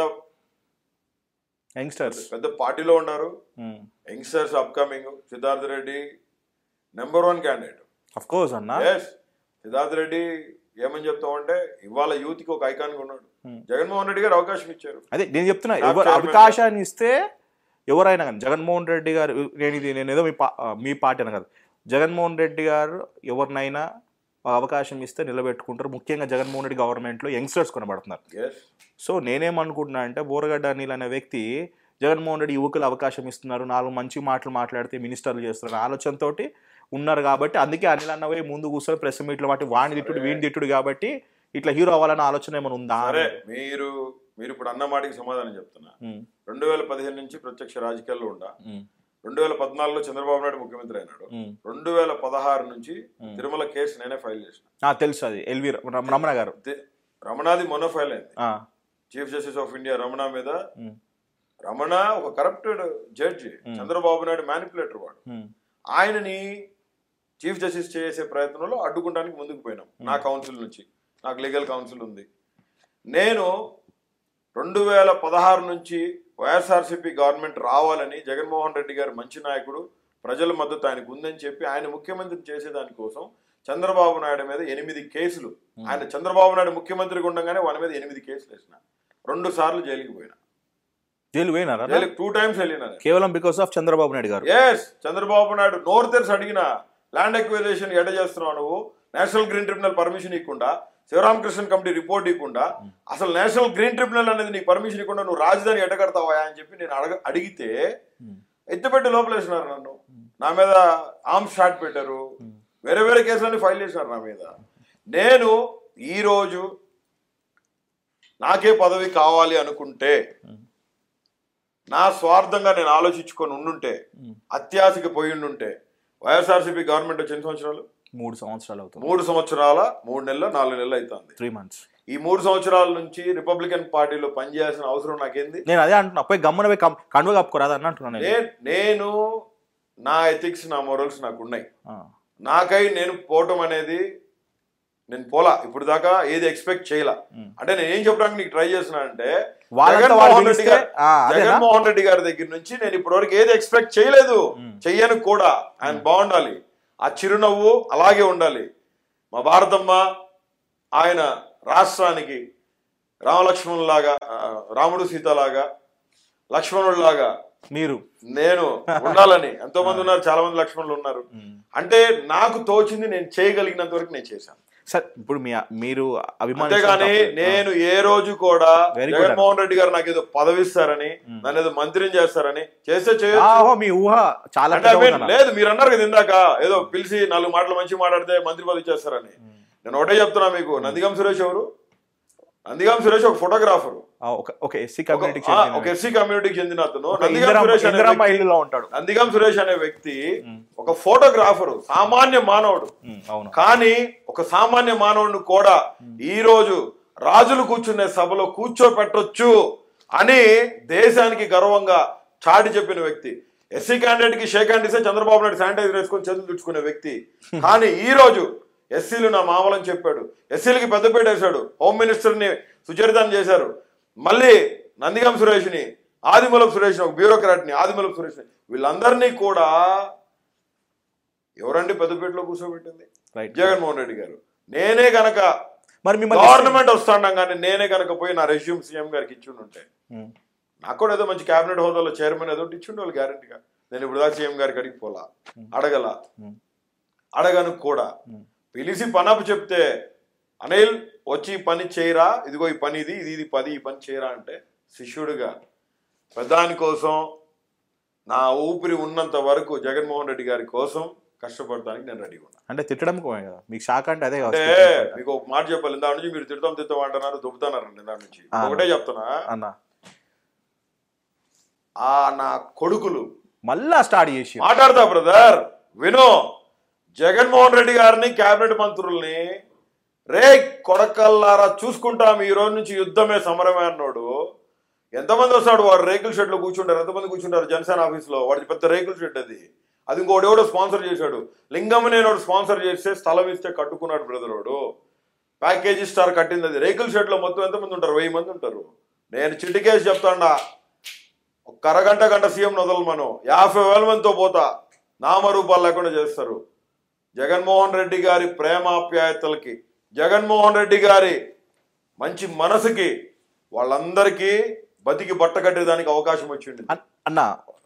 యంగ్స్టర్స్ పెద్ద పార్టీలో ఉన్నారు youngsters upcoming Siddhartha Reddy number one candidate of course అన్న ఎస్ సిద్ధార్థ రెడ్డి ఏమని చెప్తామంటే ఇవాళ యూత్ కి ఒక ఐకాన్ గా ఉన్నాడు జగన్మోహన్ రెడ్డి గారు అవకాశం ఇచ్చారు అదే నేను చెప్తున్నా Staff ఎవరు chairman అవకాశాన్ని ఇస్తే ఎవరైనా కానీ జగన్మోహన్ రెడ్డి గారు నేను ఇది నేను ఏదో మీ పా ఆ, మీ పార్టీ అని కాదు జగన్మోహన్ రెడ్డి గారు ఎవరినైనా అవకాశం ఇస్తే నిలబెట్టుకుంటారు ముఖ్యంగా జగన్మోహన్ రెడ్డి గవర్నమెంట్లో యంగ్స్టర్స్ కొనబడుతున్నారు ఎస్ సో నేనేమనుకుంటున్నా అంటే బోరగడ్డ అనిల్ అనే వ్యక్తి జగన్మోహన్ రెడ్డి యువకులు అవకాశం ఇస్తున్నారు నాలుగు మంచి మాటలు మాట్లాడితే మినిస్టర్లు చేస్తున్నారు ఆలోచనతోటి ఉన్నారు కాబట్టి అందుకే అనిల్ అన్నవే ముందు కూర్చొని ప్రెస్ మీట్లు వాటి వాణి తిట్టుడు వీణి తిట్టుడు కాబట్టి ఇట్లా హీరో అవ్వాలన్న ఆలోచన ఏమైనా ఉందా సరే మీరు మీరు ఇప్పుడు అన్న మాటకి సమాధానం చెప్తున్నా ఉమ్, రెండు వేల పదిహేను నుంచి ప్రత్యక్ష రాజకీయాల్లో ఉండా ఉమ్, రెండు వేల పద్నాలుగులో చంద్రబాబు నాయుడు ముఖ్యమంత్రి అయినాడు ఉమ్. రెండు వేల పదహారు నుంచి తిరుమల కేసు నేనే ఫైల్ చేసిన నాకు తెలుసు అది ఎల్వి రమ- రమణ గారు ది- రమణాది మొన్న ఫైల్ అయింది ఆ, chief justice of India Ramana మీద ఉమ్, రమణ ఒక corrupted judge Chandrababu Naidu manipulator వాడు ఉమ్, ఆయనని చీఫ్ జస్టిస్ చేసే ప్రయత్నంలో అడ్డుకుంటానికి ముందుకు పోయినాం నా కౌన్సిల్ నుంచి నాకు లీగల్ కౌన్సిల్ ఉంది నేను రెండు వేల పదహారు నుంచి వైఎస్ఆర్సీపీ గవర్నమెంట్ రావాలని జగన్మోహన్ రెడ్డి గారు మంచి నాయకుడు ప్రజల మద్దతు ఆయనకు ఉందని చెప్పి ఆయన ముఖ్యమంత్రి చేసేదానికోసం చంద్రబాబు నాయుడు మీద ఎనిమిది కేసులు ఆయన చంద్రబాబు నాయుడు ముఖ్యమంత్రిగా ఉండగానే వాళ్ళ మీద ఎనిమిది కేసులు వేసిన రెండు సార్లు జైలుకి పోయినా జైలు పోయినారా జైలుకి టూ టైమ్స్ వెళ్ళినా నేను. కేవలం బికాస్ ఆఫ్ చంద్రబాబు నాయుడు గారు ఎస్ చంద్రబాబు నాయుడు నోరు తెరిచి అడిగిన ల్యాండ్ ఎక్విజేషన్ ఎడ చేస్తున్నావు నువ్వు నేషనల్ గ్రీన్ ట్రిబ్యునల్ పర్మిషన్ ఇవ్వకుండా శివరామకృష్ణ కమిటీ రిపోర్ట్ ఇవ్వకుండా అసలు నేషనల్ గ్రీన్ ట్రిబ్యునల్ అనేది నీకు పర్మిషన్ ఇవ్వకుండా నువ్వు రాజధాని ఎట కడతావా అని చెప్పి నేను అడగ అడిగితే ఎత్తిపెట్టి లోపలేసినారు నన్ను నా మీద ఆర్మ్ షాట్ పెట్టారు వేరే వేరే కేసులన్నీ ఫైల్ చేసినారు నా మీద నేను ఈరోజు నాకే పదవి కావాలి అనుకుంటే నా స్వార్థంగా నేను ఆలోచించుకొని ఉండుంటే అత్యాశకి పోయి ఉండుంటే వైఎస్ఆర్సీపీ గవర్నమెంట్ వచ్చి ఎన్ని సంవత్సరాలు మూడు సంవత్సరాలు అవుతుంది మూడు సంవత్సరాల మూడు నెలలు నాలుగు నెలలు అవుతుంది త్రీ మంత్స్ ఈ మూడు సంవత్సరాల నుంచి రిపబ్లికన్ పార్టీలో పనిచేయాల్సిన అవసరం నాకేంది నేను అదే అంటున్నా పోయి గమ్మున పోయి కం- కండువ కప్పుకోరాదు అని అంటున్నాను నేను. నే- నేను నా ఎథిక్స్ నా మొరల్స్ నాకు ఉన్నాయి ఆ, నాకై నేను పోవటం అనేది నేను పోలా ఇప్పుడు దాకా ఏది ఎక్స్పెక్ట్ చేయలా అంటే నేను ఏం చెప్పడానికి నీకు ట్రై చేస్తున్నానంటే వాళ్ళంతా జగన్మోహన్ వాళ్ళు రెడ్డి పిలిస్తే, గారు ఆ, అదేనా? జగన్మోహన్ రెడ్డి గారి దగ్గర నుంచి నేను ఇప్పటివరకు ఏది ఎక్స్పెక్ట్ చేయలేదు చెయ్యను కూడా ఆయన బాగుండాలి ఆ చిరునవ్వు అలాగే ఉండాలి మా భారతమ్మ ఆయన రాష్ట్రానికి రామలక్ష్మణులాగా ఆ, రాముడు సీతలాగా లక్ష్మణుడిలాగా మీరు నేను ఉండాలని ఎంతో మంది ఉన్నారు చాలా మంది లక్ష్మణులు ఉన్నారు అంటే నాకు తోచింది నేను చేయగలిగినంత వరకు నేను చేశాను సార్ ఇప్పుడు మీ మీరు అభిమాని అంతేగాని నేను ఏ రోజు కూడా Very good. జగన్మోహన్ రెడ్డి గారు నాకు ఏదో పదవి ఇస్తారని నన్ను ఏదో మంత్రిని చేస్తారని చేస్తే చేయొచ్చు ఆహో మీ ఊహ చాలా అంటే I పెద్దగా mean, ఉందన్న. లేదు మీరు అన్నారు కదా ఇందాక ఏదో పిలిచి నాలుగు మాటలు మంచి మాట్లాడితే మంత్రి పదవి ఇచ్చేస్తారని నేను ఒకటే చెప్తున్నా మీకు నందిగం సురేష్ ఎవరు నందిగం సురేష్ ఒక ఫోటోగ్రాఫర్ ఆ, ఒక ఒక ఎస్సీ కమ్యూనిటీకి ఒక ఎస్సీ కమ్యూనిటీకి చెందిన అతను ఒక నందిగం ఇందిరమ్మ సురేష్ అనే ఇందిరమ్మ వ్యక్తి- ఇల్లులో ఉంటాడు నందిగం సురేష్ అనే వ్యక్తి ఒక ఫోటోగ్రాఫరు సామాన్య మానవుడు ఉమ్, అవును కానీ ఒక సామాన్య మానవుడిని కూడా ఈ రోజు రాజులు కూర్చునే సభలో కూర్చోపెట్టొచ్చు అని దేశానికి గర్వంగా చాటి చెప్పిన వ్యక్తి ఎస్సీ క్యాండిడేట్ కి షేక్ హ్యాండ్ ఇస్తే చంద్రబాబు నాయుడు శానిటైజర్ వేసుకొని చేతులు తుడుచుకునే వ్యక్తి కానీ ఈ రోజు ఎస్సీలు నా మామలని చెప్పాడు ఎస్సీలకి పెద్దపేట వేశాడు హోమ్ మినిస్టర్ని సుచరితాన్ని చేశారు మళ్ళీ నందిగం సురేష్ని ఆదిమూలపు సురేష్ని ఒక బ్యూరోక్రాట్ని ఆదిమూలపు సురేష్ని వీళ్ళందరినీ కూడా ఎవరండి పెద్దపేటలో కూర్చోబెట్టింది రైట్ జగన్మోహన్ రెడ్డి గారు నేనే గనక మరి మిమ్మల్ని గవర్నమెంట్ వస్తాండం కానీ నేనే కనుక పోయి నా రెజ్యూమ్ సీఎం గారికి ఇచ్చి ఉంటే ఉమ్. నాకు కూడా ఏదో మంచి క్యాబినెట్ హోదాలో చైర్మన్ ఏదో ఒకటి ఇచ్చిండు వాళ్ళు గ్యారంటీగా నేను ఇప్పుడు దాకా సీఎం గారికి అడిగి పోలా అడగల ఉమ్. అడగను కూడా ఉమ్. పిలిచి పనపు చెప్తే అనిల్ వచ్చి ఈ పని చేయరా ఇదిగో ఈ పని ఇది ఇది ఇది పది ఈ పని చేయరా అంటే శిష్యుడిగా ప్రధాని కోసం నా ఊపిరి ఉన్నంత వరకు జగన్మోహన్ రెడ్డి గారి కోసం కష్టపడటానికి నేను రెడీగా ఉన్నా అంటే తిట్టడం కోమే కదా మీకు షాక్ అంటే అదే అంటే కావచ్చు మీకు ఒక మాట చెప్పాలి ఇందా నుంచి మీరు తిడతాం తిడతాం అంటున్నారు దుబ్బుతున్నారండి ఇందా నుంచి ఆ. ఒకటే చెప్తున్నా అన్న ఆ నా కొడుకులు మళ్ళా స్టార్ట్ చేసి మాట్లాడతా బ్రదర్ విను జగన్మోహన్ రెడ్డి గారిని కేబినెట్ మంత్రుల్ని రే కొడకల్లారా చూసుకుంటాం ఈ రోజు నుంచి యుద్ధమే సమరమే అన్నాడు ఎంతమంది వస్తాడు వాడు రేకుల షెడ్ లో కూర్చుంటారు ఎంతమంది కూర్చుంటారు జనసేన ఆఫీస్ లో వాడి పెద్ద రేకుల షెడ్ అది అది ఇంకోటి ఎవడో స్పాన్సర్ చేశాడు లింగమనే వాడు స్పాన్సర్ చేస్తే స్థలం ఇస్తే కట్టుకున్నాడు బ్రదర్ వాడు ప్యాకేజీ స్టార్ కట్టింది అది రేకుల షెడ్ లో మొత్తం ఎంతమంది ఉంటారు వెయ్యి మంది ఉంటారు నేను చిటికేసి చెప్తాడా ఒక అరగంట గంట సీఎం వదలు మనం యాభై వేల మందితో పోతా నామరూపాలు లేకుండా చేస్తారు జగన్మోహన్ రెడ్డి గారి ప్రేమాప్యాయతలకి జగన్మోహన్ రెడ్డి గారి మంచి మనసుకి వాళ్ళందరికీ బతికి బట్ట కట్టేదానికి అవకాశం వచ్చింది అన్- అన్న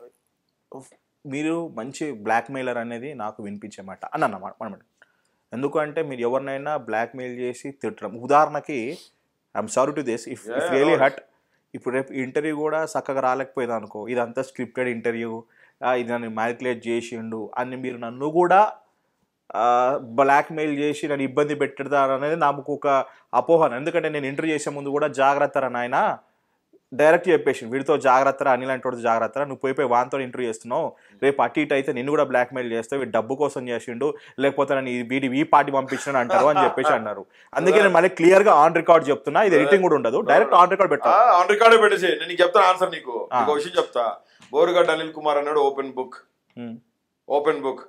మీరు మంచి బ్లాక్ మెయిలర్ అనేది నాకు వినిపించే మాట అన్న అన్న మాట మాట. ఎందుకంటే మీరు ఎవరినైనా బ్లాక్ మెయిల్ చేసి తిట్టడం ఉదాహరణకి I'm sorry to this if if Yeah, really no. హట్ ఇప్పుడు రేపు ఇంటర్వ్యూ కూడా చక్కగా రాలేకపోయింది అనుకో ఇదంతా స్క్రిప్టెడ్ ఇంటర్వ్యూ ఇది నన్ను మ్యానికులేట్ చేసిండు అని మీరు నన్ను కూడా బ్లాక్ మెయిల్ చేసి నన్ను ఇబ్బంది పెట్టడతారు అనేది నాకు ఒక అపోహన ఎందుకంటే నేను ఇంటర్వ్యూ చేసే ముందు కూడా జాగ్రత్త నాయన డైరెక్ట్ చెప్పేసి వీడితో జాగ్రత్త అనిల్ అంటే జాగ్రత్త నువ్వు పోయి పోయి వాంతో ఇంటర్వ్యూ చేస్తున్నావు రేపు అటు ఇటు అయితే నిన్ను కూడా బ్లాక్ మెయిల్ చేస్తావు వీడు డబ్బు కోసం చేసిండు లేకపోతే నన్ను ఈ- వీడి ఈ పార్టీ పంపించిన అంటారు అని చెప్పేసి అన్నారు అందుకే నేను మళ్ళీ క్లియర్ గా ఆన్ రికార్డ్ చెప్తున్నా ఇది ఎడిటింగ్ కూడా ఉండదు డైరెక్ట్ ఆన్ రికార్డ్ పెట్టా ఆన్ రికార్డే పెట్టేసి నేను నీకు చెప్తాను ఆన్సర్ నీకు ఆ. నీకు విషయం చెప్తా బోరుగడ్డ అనిల్ కుమార్ అన్నాడు ఓపెన్ బుక్ ఓపెన్ బుక్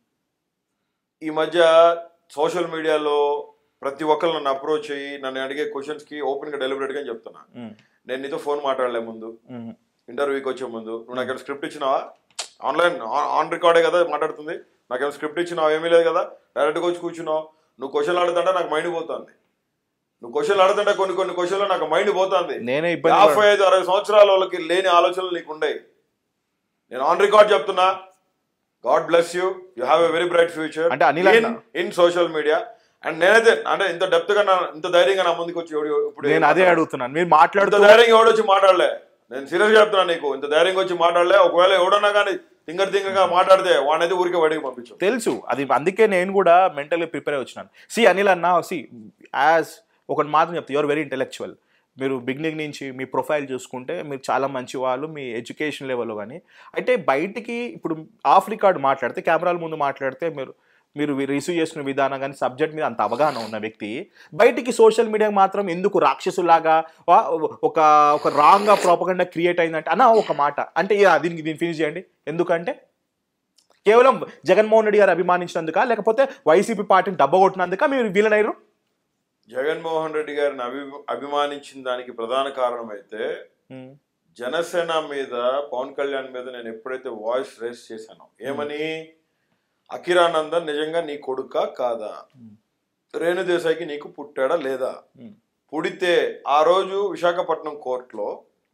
ఈ మధ్య సోషల్ మీడియాలో ప్రతి ఒక్కరు నన్ను అప్రోచ్ అయ్యి నన్ను అడిగే క్వశ్చన్స్ కి ఓపెన్ గా డెలిబరేట్ గా చెప్తున్నా నేను నీతో ఫోన్ మాట్లాడలే ముందు ఇంటర్వ్యూకి వచ్చే ముందు నువ్వు నాకేమైనా స్క్రిప్ట్ ఇచ్చినావా ఆన్లైన్ ఆన్ రికార్డే కదా మాట్లాడుతుంది నాకేమైనా స్క్రిప్ట్ ఇచ్చినావా ఏమీ లేదు కదా డైరెక్ట్గా వచ్చి కూర్చున్నావు నువ్వు క్వశ్చన్లు ఆడుతుంటే నాకు మైండ్ పోతుంది నువ్వు క్వశ్చన్లు ఆడుతుంటే కొన్ని కొన్ని క్వశ్చన్లు నాకు మైండ్ పోతుంది నేనే ఇబ్బంది యాభై పడ- ఐదు అరవై సంవత్సరాల వాళ్ళకి లేని ఆలోచనలు నీకు ఉండయి నేను ఆన్ రికార్డ్ చెప్తున్నా God bless you you have a very bright future అంటే అనిల్ అన్న- ఇన్ సోషల్ మీడియా అండ్ నేనైతే అంటే ఇంత డెప్త్ గా నా- ఇంత ధైర్యంగా నా ముందుకు వచ్చి ఎవడు ఇప్పుడు నేను అదే అడుగుతున్నాను మీరు ఇంత మాట్లాడుతూ ధైర్యంగా ఎవడొచ్చి మాట్లాడలే నేను సీరియస్ గా చెప్తున్నా నీకు ఇంత ధైర్యంగా వచ్చి మాట్లాడలే ఒకవేళ ఎవడన్నా కానీ తింగర్ తింగగా మాట్లాడితే వాడైతే ఊరికే వాడికి పంపించు తెలుసు అది అందుకే నేను కూడా మెంటల్గా ప్రిపేర్ అయి వచ్చినాను సి అనిల్ అన్న సి యాజ్ ఒకటి మాత్రం చెప్తా యువర్ వెరీ ఇంటెలెక్చువల్ మీరు బిగినింగ్ నుంచి మీ ప్రొఫైల్ చూసుకుంటే మీరు చాలా మంచి వాళ్ళు మీ ఎడ్యుకేషన్ లెవెల్లో కానీ అయితే బయటికి ఇప్పుడు ఆఫ్ రికార్డ్ మాట్లాడితే కెమెరాల ముందు మాట్లాడితే మీరు మీరు రిసీవ్ చేసుకునే విధానం కానీ సబ్జెక్ట్ మీద అంత అవగాహన ఉన్న వ్యక్తి బయటికి సోషల్ మీడియా మాత్రం ఎందుకు రాక్షసులాగా వా- ఒక ఒక రాంగ్గా ప్రాపగండా క్రియేట్ అయిందంటే అన్న ఒక మాట అంటే యా, దీనికి దీన్ని ఫినిష్ చేయండి ఎందుకంటే కేవలం జగన్మోహన్ రెడ్డి గారు అభిమానించినందుక లేకపోతే వైసీపీ పార్టీని దెబ్బగొట్టినందుక మీరు వీలనైరు జగన్మోహన్ రెడ్డి గారిని అభి అభిమానించిన దానికి ప్రధాన కారణం అయితే జనసేన మీద పవన్ కళ్యాణ్ మీద నేను ఎప్పుడైతే వాయిస్ రేస్ చేశానో ఏమని అఖిరానందన్ నిజంగా నీ కొడుకా కాదా రేణు దేశాయికి నీకు పుట్టాడా లేదా Hmm. పుడితే ఆ రోజు విశాఖపట్నం కోర్టులో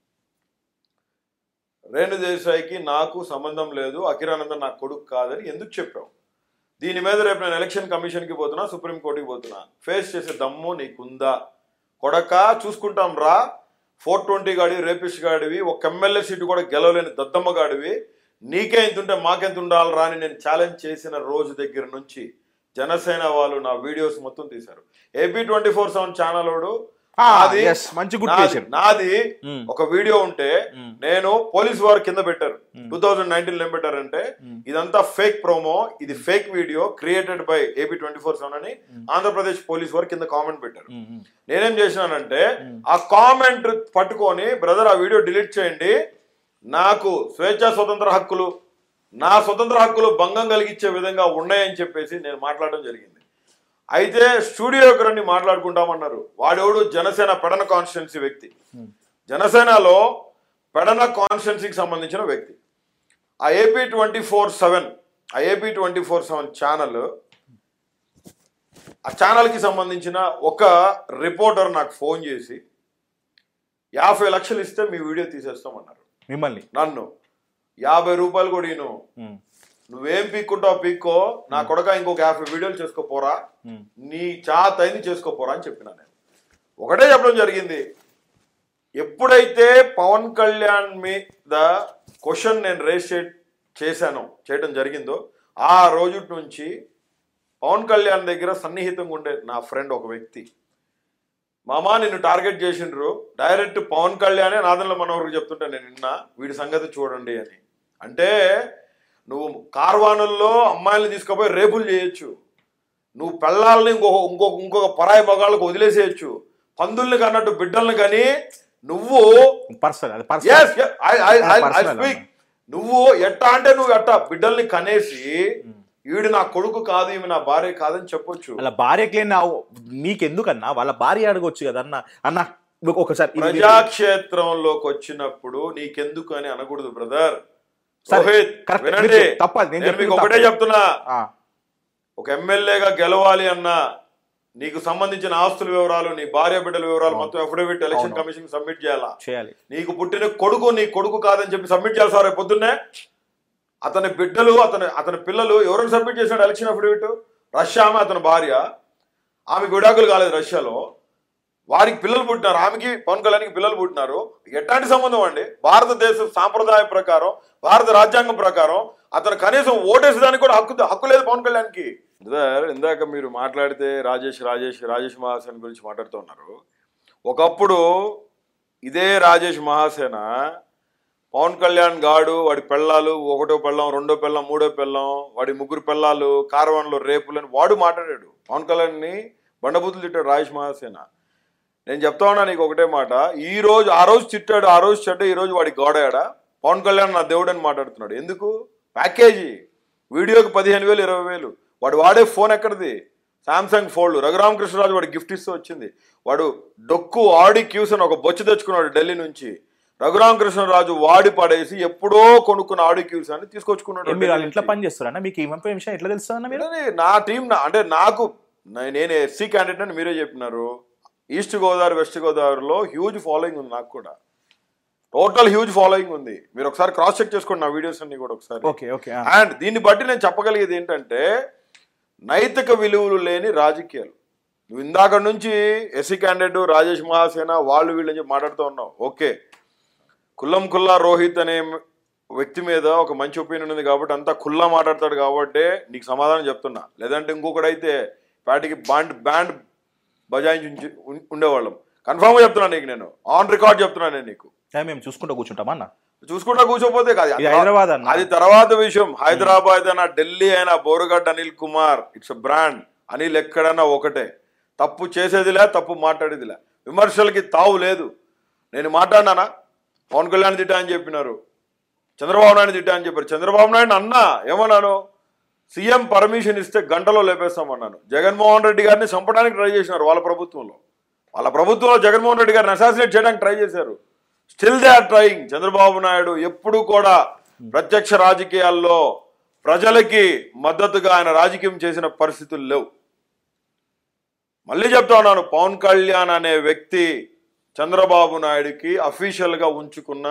రేణు దేశాయికి నాకు సంబంధం లేదు అఖిరానందన్ నా కొడుకు కాదని ఎందుకు చెప్పావు దీని మీద రేపు నేను ఎలక్షన్ కమిషన్కి పోతున్నా సుప్రీం కోర్టుకి పోతున్నా ఫేస్ చేసే దమ్ము నీకుందా కొడక చూసుకుంటాం రా ఫోర్ ట్వంటీ గాడివి రేపిస్ట్ గాడివి ఒక ఎమ్మెల్యే సీటు కూడా గెలవలేని దద్దమ్మ గాడివి నీకే ఎంత ఉంటే మాకెంత ఉండాలి రా అని నేను ఛాలెంజ్ చేసిన రోజు దగ్గర నుంచి జనసేన వాళ్ళు నా వీడియోస్ మొత్తం తీశారు AP twenty four seven channel వాడు ఆ, నాది yes, మంచి గుర్తు నాది- చేశారు. నాది Hmm. ఒక వీడియో ఉంటే Hmm. నేను పోలీస్ వారు కింద పెట్టారు Hmm. టూ థౌజండ్ నైన్టీన్ ఏం పెట్టారంటే Hmm. ఇదంతా ఫేక్ ప్రోమో ఇది fake video created by AP twenty four seven అని ఆంధ్రప్రదేశ్ పోలీస్ వారు కింద కామెంట్ పెట్టారు నేనేం చేసినానంటే Hmm. ఆ కామెంట్ పట్టుకొని బ్రదర్ ఆ వీడియో డిలీట్ చేయండి నాకు స్వేచ్ఛ స్వతంత్ర హక్కులు నా స్వతంత్ర హక్కులు భంగం కలిగించే విధంగా ఉన్నాయని చెప్పేసి నేను మాట్లాడడం జరిగింది అయితే స్టూడియోకి రండి మాట్లాడుకుంటామన్నారు వాడెవడు జనసేన పెడన కాన్స్టిట్యున్సీ వ్యక్తి జనసేనలో పెడన కాన్స్టిట్యున్సీకి సంబంధించిన వ్యక్తి ఆ ఏపీ ట్వంటీ ఫోర్ సెవెన్ ఆ AP twenty four seven channel ఆ ఛానల్కి సంబంధించిన ఒక రిపోర్టర్ నాకు ఫోన్ చేసి యాభై లక్షలు ఇస్తే మీ వీడియో తీసేస్తామన్నారు మిమ్మల్ని నన్ను యాభై రూపాయలు కూడా నేను ఉమ్, నువ్వేం పీక్కుంటావు పీక్కో నా కొడక ఇంకొక యాభై వీడియోలు చేసుకోపోరా ఉమ్, నీ చాత్ అయింది చేసుకోపోరా అని చెప్పిన నేను ఒకటే చెప్పడం జరిగింది ఎప్పుడైతే పవన్ కళ్యాణ్ మీద క్వశ్చన్ నేను రేస్ చే చేశాను చేయడం జరిగిందో ఆ రోజు నుంచి పవన్ కళ్యాణ్ దగ్గర సన్నిహితంగా ఉండే నా ఫ్రెండ్ ఒక వ్యక్తి మామా నిన్ను టార్గెట్ చేసిండ్రు డైరెక్ట్ పవన్ కళ్యాణే నాదన్ల మనోహర్కి చెప్తుంటే నేను నిన్న వీడి సంగతి చూడండి అని అంటే నువ్వు కార్వానుల్లో అమ్మాయిలను తీసుకుపోయి రేపులు చేయొచ్చు నువ్వు పెళ్ళాలని ఇంకొక ఇంకొక ఇంకొక పరాయి మగాళ్ళకు వదిలేసేయచ్చు పందుల్ని కన్నట్టు బిడ్డల్ని కానీ నువ్వు పర్సనల్ అది Yes, personal yes, I- I- I- I Personal speak. అన్న. నువ్వు ఎట్టా అంటే నువ్వు ఎట్టా బిడ్డల్ని కనేసి ఈడు నా కొడుకు కాదు ఈమె నా భార్య కాదని చెప్పొచ్చు వాళ్ళ భార్యకి లేని నా- నీకెందుకన్నా వాళ్ళ భార్య అడగొచ్చు కదా అన్న అన్న ఒకసారి ఇది- ప్రజాక్షేత్రంలోకి వచ్చినప్పుడు నీకెందుకు అని అనకూడదు బ్రదర్ సరే, రోహిత్ correct. వినండి మీరు చెప్- తప్పదు, నేను నేను చెప్పింది మీకు ఒకటే తప్పు. చెప్తున్నా ఆ, ఒక ఎమ్మెల్యేగా గెలవాలి అన్నా నీకు సంబంధించిన ఆస్తుల వివరాలు నీ భార్య బిడ్డల వివరాలు మొత్తం అఫిడవిట్ ఎలక్షన్ అవును. కమిషన్ సబ్మిట్ చేయాలా చేయాలి నీకు పుట్టిన కొడుకు నీ కొడుకు కాదని చెప్పి సబ్మిట్ చేయాలి సార్ రేపు పొద్దున్నే అతని బిడ్డలు అతని అతని పిల్లలు ఎవరైనా సబ్మిట్ చేసినాడు ఎలక్షన్ అఫిడవిట్ రష్యా ఆమె అతని భార్య ఆమెకు విడాకులు కాలేదు రష్యాలో వారికి పిల్లలు పుట్టినారు ఆమెకి పవన్ కళ్యాణ్కి పిల్లలు పుట్టినారు ఎట్లాంటి సంబంధం అండి భారతదేశ సాంప్రదాయ ప్రకారం భారత రాజ్యాంగం ప్రకారం అతను కనీసం ఓటేసేదానికి కూడా హక్కు హక్కు లేదు పవన్ కళ్యాణ్కి సార్ ఇందాక మీరు మాట్లాడితే రాజేష్ రాజేష్ రాజేష్ మహాసేన గురించి మాట్లాడుతూ ఉన్నారు ఒకప్పుడు ఇదే రాజేష్ మహాసేన పవన్ కళ్యాణ్ గాడు వాడి పెళ్ళాలు ఒకటో పెళ్ళం రెండో పెళ్ళం మూడో పెళ్ళం వాడి ముగ్గురు పెళ్ళాలు కారవాన్లో రేపులని వాడు మాట్లాడాడు పవన్ కళ్యాణ్ని బండబూతులు తిట్టాడు రాజేష్ మహాసేన నేను చెప్తా ఉన్నా నీకు ఒకటే మాట ఈ రోజు ఆ రోజు తిట్టాడు ఆ రోజు చెడ్డ ఈ రోజు వాడి గోడాడా పవన్ కళ్యాణ్ నా దేవుడు అని మాట్లాడుతున్నాడు ఎందుకు ప్యాకేజీ వీడియోకి పదిహేను వేలు ఇరవై వేలు వాడు వాడే ఫోన్ ఎక్కడిది సామ్సంగ్ ఫోల్డ్ రఘురామకృష్ణరాజు వాడు గిఫ్ట్ ఇస్తూ వచ్చింది వాడు డొక్కు ఆడి క్యూస్ అని ఒక బొచ్చు తెచ్చుకున్నాడు ఢిల్లీ నుంచి రఘురామకృష్ణరాజు వాడి పడేసి ఎప్పుడో కొనుక్కున్న ఆడి క్యూస్ అని తీసుకొచ్చుకున్నాడు ఏ, మీరు వాళ్ళ ఢిల్లీ ఇంట్లో నుంచి. పని చేస్తారా మీకు ఈ విషయం ఎట్లా తెలుస్తుందన్న మీరు మీరని నా టీం నా- అంటే నాకు నే- నేను ఎస్సీ క్యాండిడేట్ అని మీరే చెప్పినారు ఈస్ట్ గోదావరి వెస్ట్ గోదావరిలో హ్యూజ్ ఫాలోయింగ్ ఉంది నాకు కూడా టోటల్ హ్యూజ్ ఫాలోయింగ్ ఉంది మీరు ఒకసారి క్రాస్ చెక్ చేసుకోండి నా వీడియోస్ అన్ని కూడా ఒకసారి ఓకే ఓకే ఆ. అండ్ దీన్ని బట్టి నేను చెప్పగలిగేది ఏంటంటే నైతిక విలువలు లేని రాజకీయాలు నువ్వు ఇందాక నుంచి ఎస్సీ క్యాండిడేట్ రాజేష్ మహాసేన వాళ్ళు వీళ్ళు అని చెప్పి మాట్లాడుతూ ఉన్నావు ఓకే కుల్లం కుల్లా రోహిత్ అనే వ్యక్తి మీద ఒక మంచి ఒపీనియన్ ఉంది కాబట్టి అంతా కుల్లా మాట్లాడతాడు కాబట్టి నీకు సమాధానం చెప్తున్నా లేదంటే ఇంకొకడైతే వాటికి బ్యాండ్ బ్యాండ్ బజాయించి ఉంచి- ఉం- ఉండేవాళ్ళం కన్ఫామ్గా చెప్తున్నా నీకు నేను ఆన్ రికార్డ్ చెప్తున్నా నేను నీకు ఏ, మేము చూసుకుంటూ కూర్చుంటామా అన్న చూసుకుంటా కూర్చోపోతే కాదు ఇది హైదరాబాద్ అన్న. అది తర్వాత విషయం హైదరాబాద్ అయినా ఢిల్లీ అయినా బోరుగడ్డ అనిల్ కుమార్ ఇట్స్ బ్రాండ్ అనిల్ ఎక్కడైనా ఒకటే తప్పు చేసేదిలే తప్పు మాట్లాడేదిలే విమర్శలకి తావు లేదు నేను మాట్లాడినానా పవన్ కళ్యాణ్ తిట్టా అని చెప్పినారు చంద్రబాబు నాయుడు తిట్టా అని చెప్పారు చంద్రబాబు నాయుడు అన్నా ఏమన్నాను సీఎం పర్మిషన్ ఇస్తే గంటలో లేపేస్తామన్నాను జగన్మోహన్ రెడ్డి గారిని చంపడానికి ట్రై చేసినారు వాళ్ళ ప్రభుత్వంలో వాళ్ళ ప్రభుత్వంలో జగన్మోహన్ రెడ్డి గారిని అసాసినేట్ చేయడానికి ట్రై చేశారు still they are trying Chandrababu Naidu ఎప్పుడు కూడా ప్రత్యక్ష రాజకీయాల్లో ప్రజలకి మద్దతుగా ఆయన రాజకీయం చేసిన పరిస్థితులు లేవు మళ్ళీ చెప్తా ఉన్నాను పవన్ కళ్యాణ్ అనే వ్యక్తి చంద్రబాబు నాయుడుకి అఫీషియల్ గా ఉంచుకున్న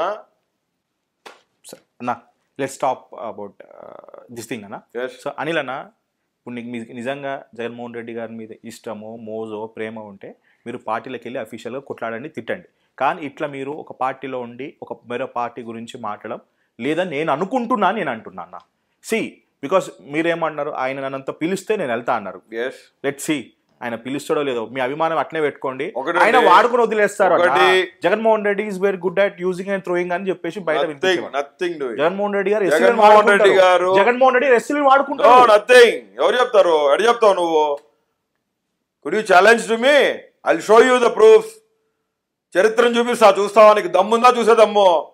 సరే, అన్న let stop about this thing అన్న Yes. సో అనిల్ అన్న ఇప్పుడు నీకు మీ- నిజంగా జగన్మోహన్ రెడ్డి గారి మీద ఇష్టమో మోజో ప్రేమ ఉంటే మీరు పార్టీలకు వెళ్ళి అఫీషియల్గా కొట్లాడండి తిట్టండి కానీ ఇట్లా మీరు ఒక పార్టీలో ఉండి ఒక మరో పార్టీ గురించి మాట్లాడడం లేదని నేను అనుకుంటున్నా నేను అంటున్నా అన్న సి బికాస్ మీరేమన్నారు ఆయన నన్నంత పిలిస్తే నేను వెళ్తా అన్నారు ఎస్ లెట్ సి ఆయన పిలుస్తాడో లేదో మీ అభిమానం అట్నే పెట్టుకోండి ఒకటండి. ఆయన వాడుకుని వదిలేస్తారు అన్న. ఒకటి- Jaganmohan Reddy is very good at using and throwing అని చెప్పేసి బయట నథింగ్ వినిపించేవాడు. నథింగ్ డూయింగ్ జగన్మోహన్ రెడ్డి గారు జగన్మోహన్ జగన్మోహన్ రెడ్డి రెడ్డి గారు- గారు జగన్మోహన్ రెడ్డి రెస్లింగ్ నో వాడుకుంటారు నథింగ్ ఎవరు చెప్తారు ఎడు చెప్తావు నువ్వు could you challenge to me I show you the proof చరిత్రను చూపిస్తా చూస్తావా నీకు దమ్ముందా చూసే దమ్ము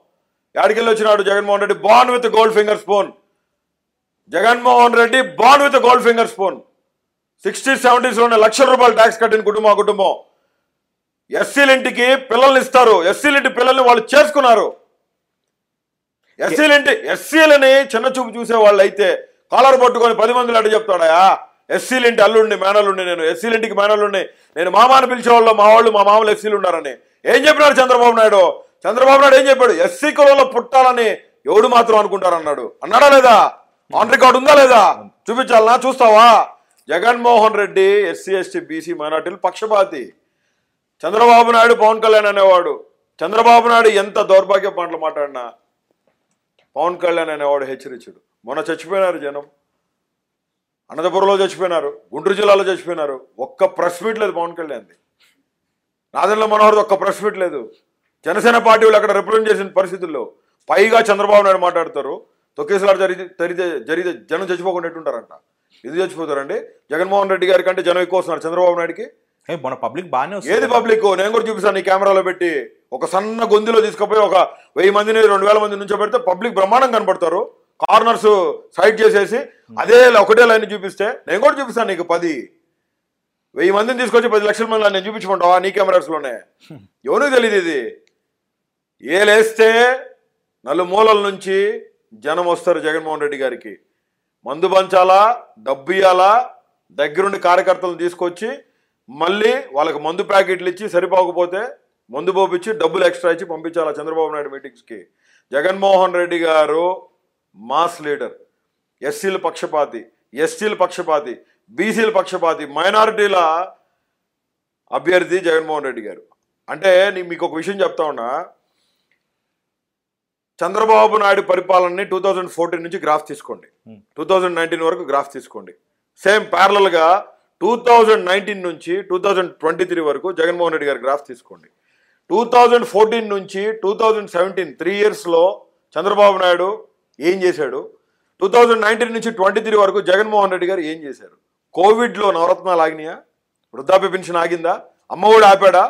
యాడికెళ్ళి వచ్చినాడు Jaganmohan Reddy born with gold finger spoon Jaganmohan Reddy born with gold finger spoon sixty సెవెంటీస్లోనే లక్షల రూపాయలు ట్యాక్స్ కట్టిన కుటుంబం ఆ కుటుంబం ఎస్సీల ఇంటికి పిల్లల్ని ఇస్తారు ఎస్సీల ఇంటి పిల్లల్ని వాళ్ళు చేసుకున్నారు ఎస్సీల ఇంటి ఎస్సీలని చిన్న చూపు చూసే వాళ్ళు అయితే కాలర్ పట్టుకొని పది మందిలో అడ్డు చెప్తాడయా ఎస్సీల ఇంటి అల్లుండి మేనల్లుండి నేను ఎస్సీల ఇంటికి మేనల్లుండి నేను మామాని పిలిచే వాళ్ళు మా వాళ్ళు మా మామూలు ఎస్సీలు ఉన్నారని ఏం చెప్పినాడు చంద్రబాబు నాయుడు చంద్రబాబు నాయుడు ఏం చెప్పాడు ఎస్సీ కులంలో పుట్టాలని ఎవడు మాత్రం అనుకుంటారన్నాడు అన్నాడా లేదా ఆన్ రికార్డ్ ఉందా లేదా చూపించాలనా చూస్తావా Jaganmohan Reddy SC ST BC మైనార్టీలు పక్షపాతి చంద్రబాబు నాయుడు పవన్ కళ్యాణ్ అనేవాడు చంద్రబాబు నాయుడు ఎంత దౌర్భాగ్య మాటలు మాట్లాడినా పవన్ కళ్యాణ్ అనేవాడు హెచ్చరించుడు మొన్న చచ్చిపోయినారు జనం అనంతపురంలో చచ్చిపోయినారు గుంటూరు జిల్లాలో చచ్చిపోయినారు ఒక్క ప్రెస్ మీట్ లేదు పవన్ కళ్యాణ్ది నాదెండ్ల మనోహర్ ఒక్క ప్రెస్ మీట్ లేదు జనసేన పార్టీ వాళ్ళు అక్కడ రిప్రజెంట్ చేసిన పరిస్థితుల్లో పైగా చంద్రబాబు నాయుడు మాట్లాడతారు తొక్కేసలాడు జరిగితే జరిగితే జరిగితే జనం చచ్చిపోకుండా ఎట్టుంటారంట ఇది చచ్చిపోతారండి జగన్మోహన్ రెడ్డి గారి కంటే జనం ఎక్కువ వస్తున్నారు చంద్రబాబు నాయుడుకి ఏ మన పబ్లిక్ బాగానే ఏది వస్తుంది పబ్లిక్ నేను కూడా చూపిస్తాను ఈ కెమెరాలో పెట్టి ఒక సన్న గొంతులో తీసుకుపోయి ఒక వెయ్యి మందిని రెండు వేల మంది నుంచో పెడితే పబ్లిక్ బ్రహ్మాండం కనపడతారు కార్నర్స్ సైడ్ చేసేసి అదే ఒకటే లైన్ చూపిస్తే నేను కూడా చూపిస్తాను నీకు పది వెయ్యి మందిని తీసుకొచ్చి పది లక్షల మంది నేను చూపించుకుంటావా నీ కెమెరాస్ లోనే ఎవరికి తెలియదు ఇది ఏ లేస్తే నలుమూలల నుంచి జనం వస్తారు జగన్మోహన్ రెడ్డి గారికి మందు పంచాలా డబ్బు ఇవ్వాలా దగ్గరుండి కార్యకర్తలను తీసుకొచ్చి మళ్ళీ వాళ్ళకి మందు ప్యాకెట్లు ఇచ్చి సరిపోకపోతే మందు పోపించి డబ్బులు ఎక్స్ట్రా ఇచ్చి పంపించాలా చంద్రబాబు నాయుడు మీటింగ్స్కి జగన్మోహన్ రెడ్డి గారు మాస్ లీడర్ ఎస్సీల పక్షపాతి ఎస్టీల పక్షపాతి బీసీల పక్షపాతి మైనారిటీల అభ్యర్థి జగన్మోహన్ రెడ్డి గారు అంటే నేను మీకు ఒక విషయం చెప్తా ఉన్నా చంద్రబాబు నాయుడు పరిపాలనని టూ థౌజండ్ ఫోర్టీన్ నుంచి గ్రాఫ్ తీసుకోండి టూ థౌజండ్ నైన్టీన్ వరకు గ్రాఫ్ తీసుకోండి సేమ్ ప్యారలల్గా టూ థౌజండ్ నైన్టీన్ నుంచి టూ థౌజండ్ ట్వంటీ త్రీ వరకు జగన్మోహన్ రెడ్డి గారి గ్రాఫ్ తీసుకోండి టూ థౌజండ్ ఫోర్టీన్ నుంచి టూ థౌజండ్ సెవెంటీన్ త్రీ ఇయర్స్లో చంద్రబాబు నాయుడు ఏం చేశాడు టూ థౌజండ్ నైన్టీన్ నుంచి ట్వంటీ త్రీ వరకు జగన్మోహన్ రెడ్డి గారు ఏం చేశారు కోవిడ్లో నవరత్నాలు ఆగినాయా వృద్ధాప్య పెన్షన్ ఆగిందా అమ్మఒడి ఆపాడా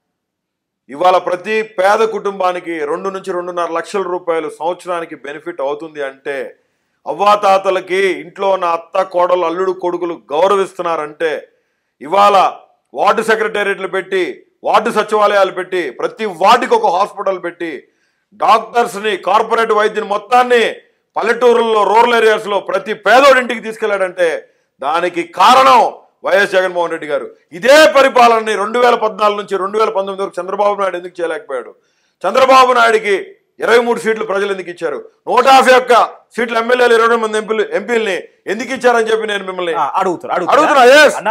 ఇవాళ ప్రతి పేద కుటుంబానికి రెండు నుంచి రెండున్నర లక్షల రూపాయలు సంవత్సరానికి బెనిఫిట్ అవుతుంది అంటే అవ్వాతాతలకి ఇంట్లో ఉన్న అత్త కోడలు అల్లుడు కొడుకులు గౌరవిస్తున్నారంటే ఇవాళ వార్డు సెక్రటేరియట్లు పెట్టి వార్డు సచివాలయాలు పెట్టి ప్రతి వార్డుకి ఒక హాస్పిటల్ పెట్టి డాక్టర్స్ని కార్పొరేట్ వైద్యుని మొత్తాన్ని పల్లెటూరుల్లో రూరల్ ఏరియాస్లో ప్రతి పేదోడింటికి తీసుకెళ్లాడంటే దానికి కారణం వైఎస్ జగన్మోహన్ రెడ్డి గారు ఇదే పరిపాలనని రెండు వేల పద్నాలుగు నుంచి రెండు వేల పంతొమ్మిది వరకు చంద్రబాబు నాయుడు ఎందుకు చేయలేకపోయాడు చంద్రబాబు నాయుడికి ఇరవై మూడు సీట్లు ప్రజలు ఎందుకు ఇచ్చారు నూట యాభై ఒక్క సీట్లు ఎమ్మెల్యేలు ఇరవై మంది ఎంపీలు ఎంపీలని ఎందుకు ఇచ్చారని చెప్పి నేను మిమ్మల్ని ఆ, అడుగుతారు అడుగుతున్నా, yes. అన్నా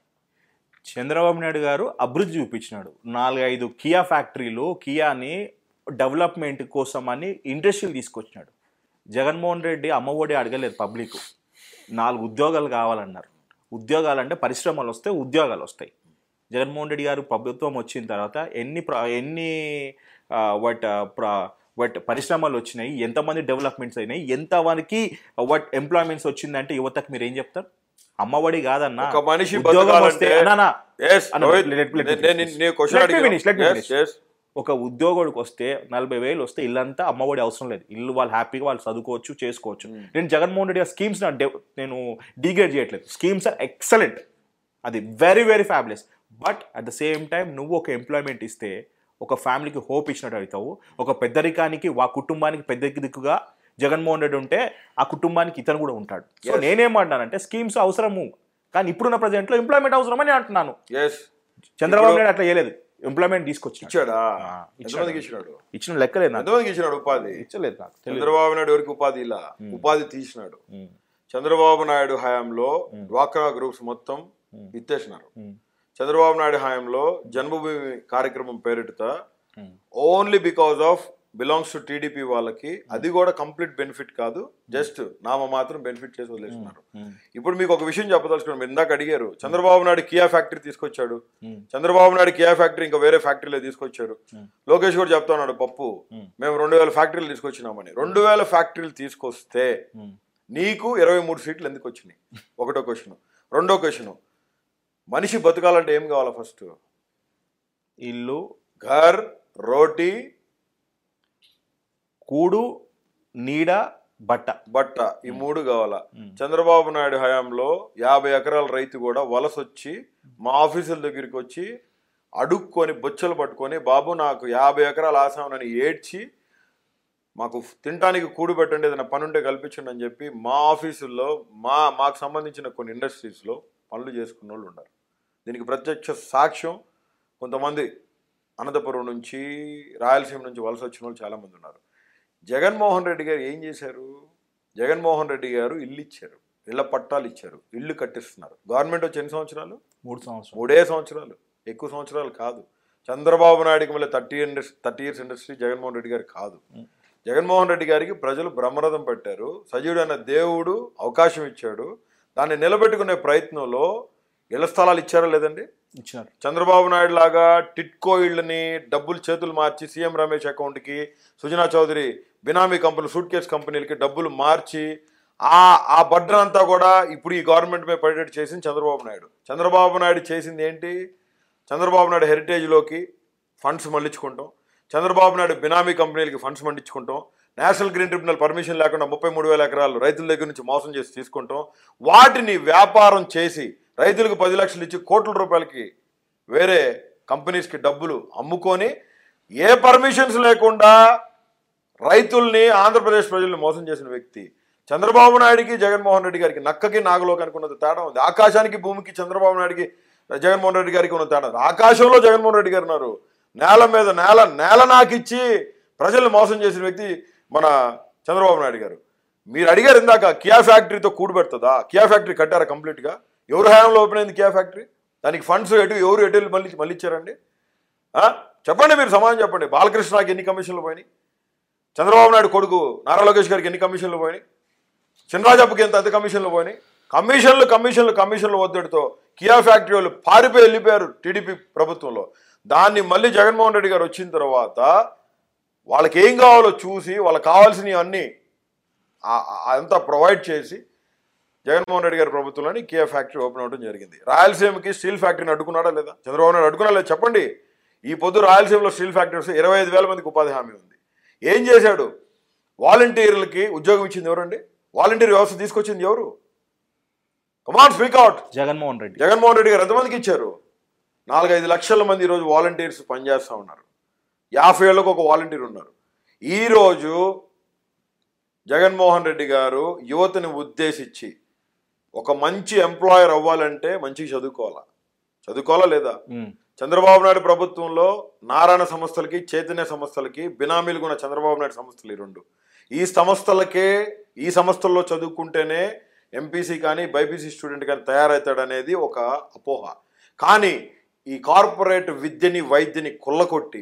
చంద్రబాబు నాయుడు గారు అభివృద్ధి చూపించినాడు నాలుగైదు కియా ఫ్యాక్టరీలు కియాని డెవలప్మెంట్ కోసం అని ఇండస్ట్రీలు తీసుకొచ్చినాడు జగన్మోహన్ రెడ్డి అమ్మఒడి అడగలేదు పబ్లిక్ నాలుగు ఉద్యోగాలు కావాలన్నారు ఉద్యోగాలు అంటే పరిశ్రమలు వస్తే ఉద్యోగాలు వస్తాయి జగన్మోహన్ రెడ్డి గారు ప్రభుత్వం వచ్చిన తర్వాత ఎన్ని ప్ర- ఎన్ని ఆ, వాట్ ఆ, ప్ర- వాట్ పరిశ్రమలు వచ్చినాయి ఎంతమంది డెవలప్మెంట్స్ అయినాయి ఎంత వారికి వాట్ ఎంప్లాయ్మెంట్స్ వచ్చిందంటే యువతకు మీరు ఏం చెప్తారు అమ్మఒడి కాదన్నా ఒక మనిషి ఉద్యోగం బతకాలంటే- వస్తే అన్నా, Yes, అన్న, Rohit, let- let- let me నేను- నేను- finish. నేను question Let me అడిగాను. finish, let me Yes, finish. yes. ఒక ఉద్యోగుడికి వస్తే నలభై వేలు వస్తే ఇల్లంతా అమ్మఒడి అవసరం లేదు ఇల్లు వాళ్ళు హ్యాపీగా వాళ్ళు చదువుకోవచ్చు చేసుకోవచ్చు నేను జగన్మోహన్ రెడ్డి స్కీమ్స్ నేను డిగ్రేడ్ చేయట్లేదు స్కీమ్స్ ఆర్ ఎక్సలెంట్ అది very very fabulous but at the same time నువ్వు ఒక ఎంప్లాయ్మెంట్ ఇస్తే ఒక ఫ్యామిలీకి హోప్ ఇచ్చినట్టు అవుతావు ఒక పెద్దరికానికి వా కుటుంబానికి పెద్ద దిక్కుగా జగన్మోహన్ రెడ్డి ఉంటే ఆ కుటుంబానికి ఇతను కూడా ఉంటాడు సో నేనేమంటానంటే స్కీమ్స్ అవసరము కానీ ఇప్పుడున్న ప్రజెంట్లో ఎంప్లాయ్మెంట్ అవసరమని అంటున్నాను Yes. చంద్రబాబు నాయుడు అట్లా చేయలేదు ఎంప్లాయ్మెంట్ తీసుకొచ్చాడు ఇచ్చాడా ఆ, ఇచ్చాడు. ఎంతమందికి ఇచ్చినాడు ఇచ్చిన లెక్కలేదు నాకు ఎంతమందికి ఇచ్చినాడు ఉపాధి ఇచ్చలేదు నాకు తెలియదు చంద్రబాబు నాయుడు ఎవరికి ఉపాధి ఇలా ఉపాధి తీసినాడు ఉమ్, చంద్రబాబు నాయుడు హయాంలో డ్వాక్రా గ్రూప్స్ మొత్తం ఎత్తేసినారు ఉమ్, చంద్రబాబు నాయుడు హయాంలో జన్మభూమి కార్యక్రమం పేరిట ఉమ్. Only because of belongs to TDP వాళ్ళకి అది కూడా కంప్లీట్ బెనిఫిట్ కాదు జస్ట్ నామ మాత్రం బెనిఫిట్ చేసి వదిలేస్తున్నారు ఉమ్. ఇప్పుడు మీకు ఒక విషయం చెప్పదలుచుకున్నాను మీరు ఇందాక అడిగారు చంద్రబాబు నాయుడు కియా ఫ్యాక్టరీ తీసుకొచ్చాడు ఉమ్. చంద్రబాబు నాయుడు కియా ఫ్యాక్టరీ ఇంకా వేరే ఫ్యాక్టరీలో తీసుకొచ్చారు లోకేష్ కూడా చెప్తా ఉన్నాడు పప్పు మేము రెండు వేల ఫ్యాక్టరీలు తీసుకొచ్చినామని రెండు వేల ఫ్యాక్టరీలు తీసుకొస్తే ఉమ్. నీకు ఇరవై మూడు సీట్లు ఎందుకు వచ్చినాయి ఒకటో క్వశ్చన్ రెండో క్వశ్చన్ మనిషి బతకాలంటే ఏం కావాలా ఫస్ట్ ఇల్లు ఘర్ రోటీ కూడు నీడ బట్ట బట్ట ఈ మూడు కావాలా చంద్రబాబు నాయుడు హయాంలో యాభై ఎకరాల రైతు కూడా వలసొచ్చి మా ఆఫీసుల దగ్గరికి వచ్చి అడుక్కొని బొచ్చలు పట్టుకొని బాబు నాకు యాభై ఎకరాల ఆసామని ఏడ్చి మాకు తినడానికి కూడు పెట్టండి ఏదైనా పని ఉంటే కల్పించండి అని చెప్పి మా ఆఫీసుల్లో మా మాకు సంబంధించిన కొన్ని ఇండస్ట్రీస్లో పనులు చేసుకున్న వాళ్ళు ఉన్నారు దీనికి ప్రత్యక్ష సాక్ష్యం కొంతమంది అనంతపురం నుంచి రాయలసీమ నుంచి వలస వచ్చిన వాళ్ళు చాలామంది ఉన్నారు జగన్మోహన్ రెడ్డి గారు ఏం చేశారు జగన్మోహన్ రెడ్డి గారు ఇల్లు ఇచ్చారు ఇళ్ల పట్టాలు ఇచ్చారు ఇల్లు కట్టిస్తున్నారు గవర్నమెంట్ వచ్చి ఎన్ని సంవత్సరాలు మూడు సంవత్సరాలు మూడే సంవత్సరాలు ఎక్కువ సంవత్సరాలు కాదు చంద్రబాబు నాయుడికి మళ్ళీ thirty industry thirty years industry Jaganmohan Reddy గారు కాదు జగన్మోహన్ రెడ్డి గారికి ప్రజలు బ్రహ్మరథం పెట్టారు సజీవుడు అన్న దేవుడు అవకాశం ఇచ్చాడు దాన్ని నిలబెట్టుకునే ప్రయత్నంలో ఇళ్ల స్థలాలు ఇచ్చారా లేదండి ఇచ్చినారు చంద్రబాబు నాయుడు లాగా టిట్కో ఇళ్ళని డబ్బులు చేతులు మార్చి సీఎం రమేష్ అకౌంట్కి సుజనా చౌదరి బినామీ కంపెనీ సూట్ కేస్ కంపెనీలకి డబ్బులు మార్చి ఆ ఆ బడ్డన్ అంతా కూడా ఇప్పుడు ఈ గవర్నమెంట్ మీద పడేటట్టు చేసింది చంద్రబాబు నాయుడు చంద్రబాబు నాయుడు చేసింది ఏంటి చంద్రబాబు నాయుడు హెరిటేజ్లోకి ఫండ్స్ మళ్ళించుకుంటాం చంద్రబాబు నాయుడు బినామీ కంపెనీలకి ఫండ్స్ మళ్ళించుకుంటాం నేషనల్ గ్రీన్ ట్రిబ్యునల్ పర్మిషన్ లేకుండా ముప్పై మూడు వేల ఎకరాలు రైతుల దగ్గర నుంచి మోసం చేసి తీసుకుంటాం వాటిని వ్యాపారం చేసి రైతులకు పది లక్షలు ఇచ్చి కోట్ల రూపాయలకి వేరే కంపెనీస్కి డబ్బులు అమ్ముకొని ఏ పర్మిషన్స్ లేకుండా రైతుల్ని ఆంధ్రప్రదేశ్ ప్రజల్ని మోసం చేసిన వ్యక్తి చంద్రబాబు నాయుడికి జగన్మోహన్ రెడ్డి గారికి నక్కకి నాగలోకానికి ఉన్నది తేడా ఉంది ఆకాశానికి భూమికి చంద్రబాబు నాయుడికి జగన్మోహన్ రెడ్డి గారికి ఉన్న తేడా ఉంది. ఆకాశంలో జగన్మోహన్ రెడ్డి గారు ఉన్నారు నేల మీద నేల నేల నాకిచ్చి ప్రజల్ని మోసం చేసిన వ్యక్తి మన చంద్రబాబు నాయుడు గారు మీరు అడిగారు ఇందాక కియా ఫ్యాక్టరీతో కూడబెడుతుందా కియా ఫ్యాక్టరీ కట్టారా కంప్లీట్గా ఎవరు హయాంలో ఓపెన్ అయింది కియా ఫ్యాక్టరీ దానికి ఫండ్స్ ఎటు ఎవరు ఎటు మళ్ళీ మళ్ళీ ఇచ్చారండి ఆ? చెప్పండి మీరు సమాధానం చెప్పండి బాలకృష్ణకి ఎన్ని కమిషన్లు పోయినాయి చంద్రబాబు నాయుడు కొడుకు నారా లోకేష్ గారికి ఎన్ని కమిషన్లు పోయినాయి చినరాజప్పకి ఎంత అతి కమిషన్లు పోయినాయి కమిషన్లు కమిషన్లు కమిషన్లు వద్దడితో కియా ఫ్యాక్టరీ వాళ్ళు పారిపోయి వెళ్ళిపోయారు టీడీపీ ప్రభుత్వంలో దాన్ని మళ్ళీ జగన్మోహన్ రెడ్డి గారు వచ్చిన తర్వాత వాళ్ళకి ఏం కావాలో చూసి వాళ్ళకి కావాల్సినవి అన్నీ ఆ- ఆ- అంతా ప్రొవైడ్ చేసి జగన్మోహన్ రెడ్డి గారి ప్రభుత్వంలోని కియా ఫ్యాక్టరీ ఓపెన్ అవ్వడం జరిగింది రాయలసీమకి స్టీల్ ఫ్యాక్టరీని అడ్డుకున్నాడా లేదా చంద్రబాబు నాయుడు అడ్డుకున్నా లేదా చెప్పండి ఈ పొద్దు రాయలసీమలో స్టీల్ ఫ్యాక్టరీస్ ఇరవై ఐదు వేల మందికి ఉపాధి హామీ ఉంది ఏం చేశాడు వాలంటీర్లకి ఉద్యోగం ఇచ్చింది ఎవరండి వాలంటీర్ వ్యవస్థ తీసుకొచ్చింది ఎవరు come on speak out Jaganmohan Reddy Jaganmohan Reddy garu ఎంతమందికి ఇచ్చారు నాలుగైదు లక్షల మంది ఈరోజు వాలంటీర్స్ పనిచేస్తూ ఉన్నారు యాభై ఏళ్ళకు ఒక వాలంటీర్ ఉన్నారు ఈరోజు జగన్మోహన్ రెడ్డి గారు యువతని ఉద్దేశించి ఒక మంచి ఎంప్లాయర్ అవ్వాలంటే మంచిగా చదువుకోవాలా చదువుకోవాలా లేదా ఉమ్. చంద్రబాబు నాయుడు ప్రభుత్వంలో నారాయణ సంస్థలకి చైతన్య సంస్థలకి బినామీలు కూడా చంద్రబాబు నాయుడు సంస్థలు ఈ రెండు ఈ సంస్థలకే ఈ సంస్థల్లో చదువుకుంటేనే ఎంపీసీ కానీ బైపీసీ స్టూడెంట్ కానీ తయారవుతాడనేది ఒక అపోహ కానీ ఈ కార్పొరేట్ విద్యని వైద్యని కుల్లకొట్టి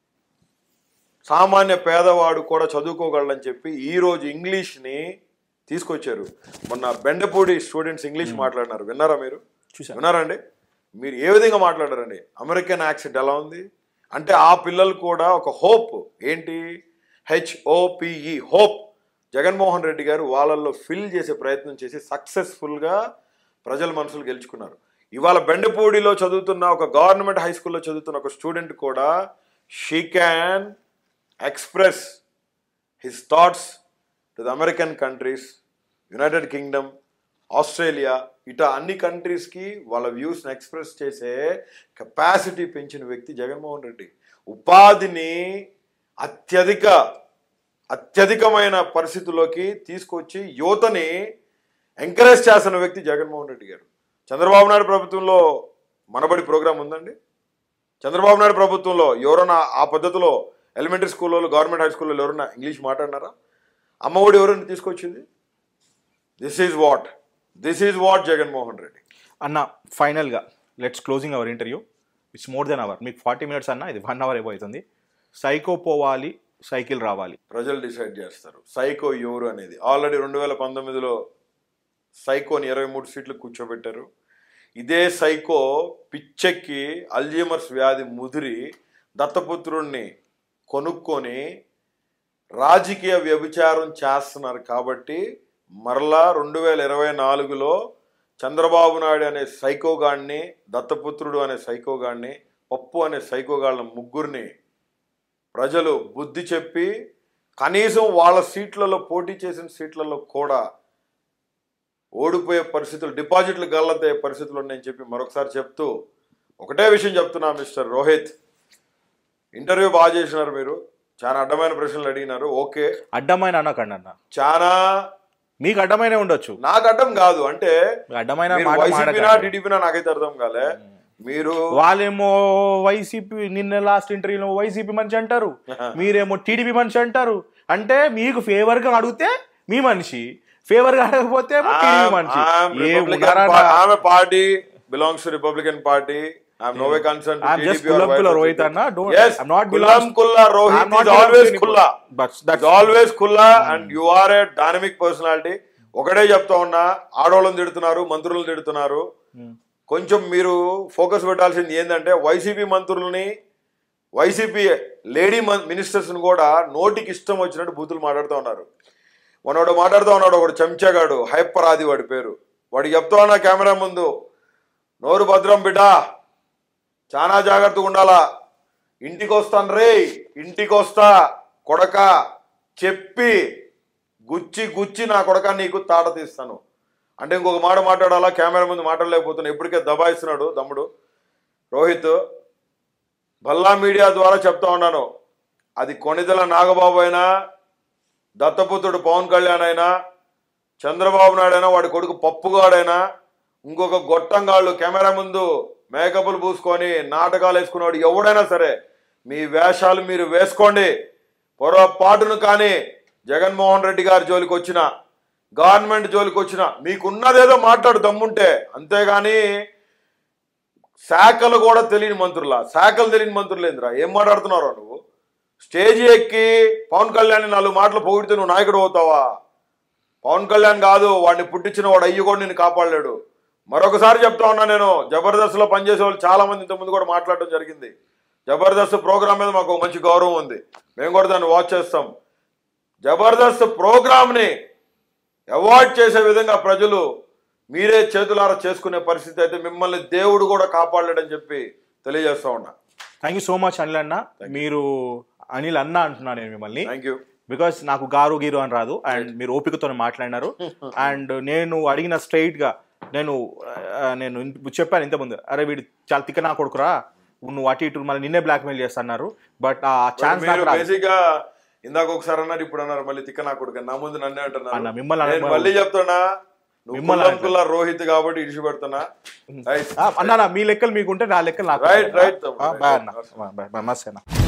సామాన్య పేదవాడు కూడా చదువుకోగలడని చెప్పి ఈరోజు ఇంగ్లీష్ని తీసుకొచ్చారు మొన్న బెండపూడి స్టూడెంట్స్ ఇంగ్లీష్ మాట్లాడినారు విన్నారా మీరు చూశాను. విన్నారండి మీరు ఏ విధంగా మాట్లాడారండి అమెరికన్ యాక్సెంట్ ఎలా ఉంది అంటే ఆ పిల్లలు కూడా ఒక హోప్ ఏంటి హెచ్ఓపిఈ హోప్ జగన్మోహన్ రెడ్డి గారు వాళ్ళల్లో ఫిల్ చేసే ప్రయత్నం చేసి సక్సెస్ఫుల్గా ప్రజల మనసులు గెలుచుకున్నారు ఇవాళ బెండపూడిలో చదువుతున్న ఒక గవర్నమెంట్ హై స్కూల్లో చదువుతున్న ఒక స్టూడెంట్ కూడా she can express his thoughts to the American countries United Kingdom Australia ఇట అన్ని కంట్రీస్కి వాళ్ళ వ్యూస్ని ఎక్స్ప్రెస్ చేసే కెపాసిటీ పెంచిన వ్యక్తి జగన్మోహన్ రెడ్డి ఉపాధిని అత్యధిక అత్యధికమైన పరిస్థితుల్లోకి తీసుకొచ్చి యువతని ఎంకరేజ్ చేస్తున్న వ్యక్తి జగన్మోహన్ రెడ్డి గారు చంద్రబాబు నాయుడు ప్రభుత్వంలో మనబడి ప్రోగ్రాం ఉందండి చంద్రబాబు నాయుడు ప్రభుత్వంలో ఎవరైనా ఆ పద్ధతిలో ఎలిమెంటరీ స్కూల్లో గవర్నమెంట్ హై స్కూల్లో ఎవరైనా ఇంగ్లీష్ మాట్లాడినారా అమ్మఒడి ఎవరైనా తీసుకొచ్చింది this is what this is what Jaganmohan Reddy అన్న ఫైనల్గా let's closing our interview it's more than hour మీకు ఫార్టీ మినిట్స్ అన్న ఇది వన్ అవర్ అయిపోతుంది సైకో పోవాలి సైకిల్ రావాలి ప్రజలు డిసైడ్ చేస్తారు సైకో ఎవరు అనేది ఆల్రెడీ రెండు వేల పంతొమ్మిదిలో సైకోని ఇరవై మూడు సీట్లు కూర్చోబెట్టారు ఇదే సైకో పిచ్చెక్కి అల్జీమర్స్ వ్యాధి ముదిరి దత్తపుత్రుణ్ణి కొనుక్కొని రాజకీయ వ్యభిచారం చేస్తున్నారు కాబట్టి మరలా రెండు వేల ఇరవై నాలుగులో చంద్రబాబు నాయుడు అనే సైకోగాడిని దత్తపుత్రుడు అనే సైకోగాడిని పప్పు అనే సైకోగాళ్ళ ముగ్గురిని ప్రజలు బుద్ధి చెప్పి కనీసం వాళ్ళ సీట్లలో పోటీ చేసిన సీట్లలో కూడా ఓడిపోయే పరిస్థితులు డిపాజిట్లు గల్లతే పరిస్థితులు ఉన్నాయని చెప్పి మరొకసారి చెప్తూ ఒకటే విషయం చెప్తున్నా మిస్టర్ రోహిత్ ఇంటర్వ్యూ బాగా చేసినారు మీరు చాలా అడ్డమైన ప్రశ్నలు అడిగినారు ఓకే అడ్డమైన అనకండి అన్న చాలా మీకు అడ్డమైన ఉండొచ్చు నాకు అడ్డం కాదు అంటే మీకు అడ్డమైన మీరు మాట వైసీపీనా మాడకండి. టీడీపీనా నాకైతే అర్థం కాలే మీరు వాళ్ళేమో వైసీపీ నిన్న లాస్ట్ ఇంటర్వ్యూలో వైసీపీ మనిషి అంటారు మీరేమో టీడీపీ మనిషి అంటారు అంటే మీకు ఫేవర్ గా అడిగితే మీ మనిషి ఫేవర్ గా అడగకపోతే ఏమో టీడీపీ మనిషి I'm ఏ Republican ఉన్నారా pa- I'm a party belongs to Republican Party. I'm no way concerned to I'm just TDP or Kullam Kulla YSP. Rohit Anna. Don't- Yes, I'm not Kullam belongs- Kulla Rohit I'm not is belongs to always any- Kulla. But that's- It's always Kulla and you are a dynamic personality. ఒకటే చెప్తా ఉన్నా ఆడవాళ్ళని తిడుతున్నారు మంత్రులను తిడుతున్నారు కొంచెం మీరు focus పెట్టాల్సింది ఏంటంటే వైసీపీ మంత్రులని వైసీపీ లేడీ మినిస్టర్స్ని కూడా నోటికి ఇష్టం వచ్చినట్టు బూతులు మాట్లాడుతూ ఉన్నారు మనోడు మాట్లాడుతూ ఉన్నాడు ఒకడు చెంచాగాడు హైపర్ ఆది వాడి పేరు వాడికి చెప్తా ఉన్నా కెమెరా ముందు నోరు భద్రం బిడ్డా చాలా జాగ్రత్తగా ఉండాలా ఇంటికి వస్తాను రే ఇంటికి వస్తా కొడక చెప్పి గుచ్చి గుచ్చి నా కొడక నీకు తాట తీస్తాను అంటే ఇంకొక మాట మాట్లాడాలా కెమెరా ముందు మాట్లాడలేకపోతున్నా ఇప్పటికే దబాయిస్తున్నాడు తమ్ముడు రోహిత్ బల్లా మీడియా ద్వారా చెప్తా ఉన్నాను అది కొణిదెల నాగబాబు అయినా దత్తపుత్రుడు పవన్ కళ్యాణ్ అయినా చంద్రబాబు నాయుడు అయినా వాడి కొడుకు పప్పుగాడైనా ఇంకొక గొట్టంగాళ్ళు కెమెరా ముందు మేకప్లు పూసుకొని నాటకాలు వేసుకున్నాడు ఎవడైనా సరే మీ వేషాలు మీరు వేసుకోండి పొరపాటును కానీ జగన్మోహన్ రెడ్డి గారి జోలికి వచ్చిన గవర్నమెంట్ జోలికి వచ్చిన మీకున్నదేదో మాట్లాడు దమ్ముంటే అంతేగాని శాఖలు కూడా తెలియని మంత్రులా శాఖలు తెలియని మంత్రులు ఏందిరా ఏం మాట్లాడుతున్నారో నువ్వు స్టేజ్ ఎక్కి పవన్ కళ్యాణ్ నాలుగు మాటలు పొగిడితే నువ్వు నాయకుడు అవుతావా పవన్ కళ్యాణ్ కాదు వాడిని పుట్టించిన వాడు అయ్యి కూడా నేను కాపాడలేడు మరొకసారి చెప్తా ఉన్నా నేను జబర్దస్త్లో పనిచేసే వాళ్ళు చాలా మంది ఇంతకుముందు కూడా మాట్లాడడం జరిగింది జబర్దస్త్ ప్రోగ్రామ్ మీద మాకు ఒక మంచి గౌరవం ఉంది మేము కూడా దాన్ని వాచ్ చేస్తాం జబర్దస్త్ ప్రోగ్రామ్ని అవాయిడ్ చేసే విధంగా ప్రజలు మీరే చేతులారా చేసుకునే పరిస్థితి అయితే మిమ్మల్ని దేవుడు కూడా కాపాడలేడని చెప్పి తెలియజేస్తా ఉన్నా thank you so much Anil అన్న మీరు అనిల్ అన్న అంటున్నాను నేను మిమ్మల్ని థ్యాంక్ యూ బికాస్ నాకు గారు గీరు అని రాదు అండ్ మీరు ఓపికతో మాట్లాడినారు అండ్ నేను అడిగిన స్ట్రైట్ గా నేను ఆ, నేను ఇంత- చెప్పాను ఇంతకుముందు అరే వీడు చాలా తిక్క నా కొడుకురా నువ్వు అటు ఇటు మళ్ళీ నిన్నే బ్లాక్మెయిల్ చేస్తున్నారు బట్ ఆ ఛాన్స్ మీరు నాకు రాదు బేసిక్ గా ఇందాక ఒకసారి అన్నారు ఇప్పుడు అన్నారు మళ్ళీ తిక్క నా కొడుకు నా ముందు నన్నే అన్న, అంటున్నారు మిమ్మల్ని నేను అనమని- మళ్ళీ చెప్తున్నా నువ్వు మిమ్మల్ని కుల్లం కుల్లా రోహిత్ కాబట్టి ఇడిచి పెడుతున్నా ఆ, అన్న నా మీ లెక్కలు మీకుంటే నా లెక్కలు నాకు Right, right, తమ్ముడు. బాయ్ అన్న బాయ్ బాయ్ మస్త్ అన్న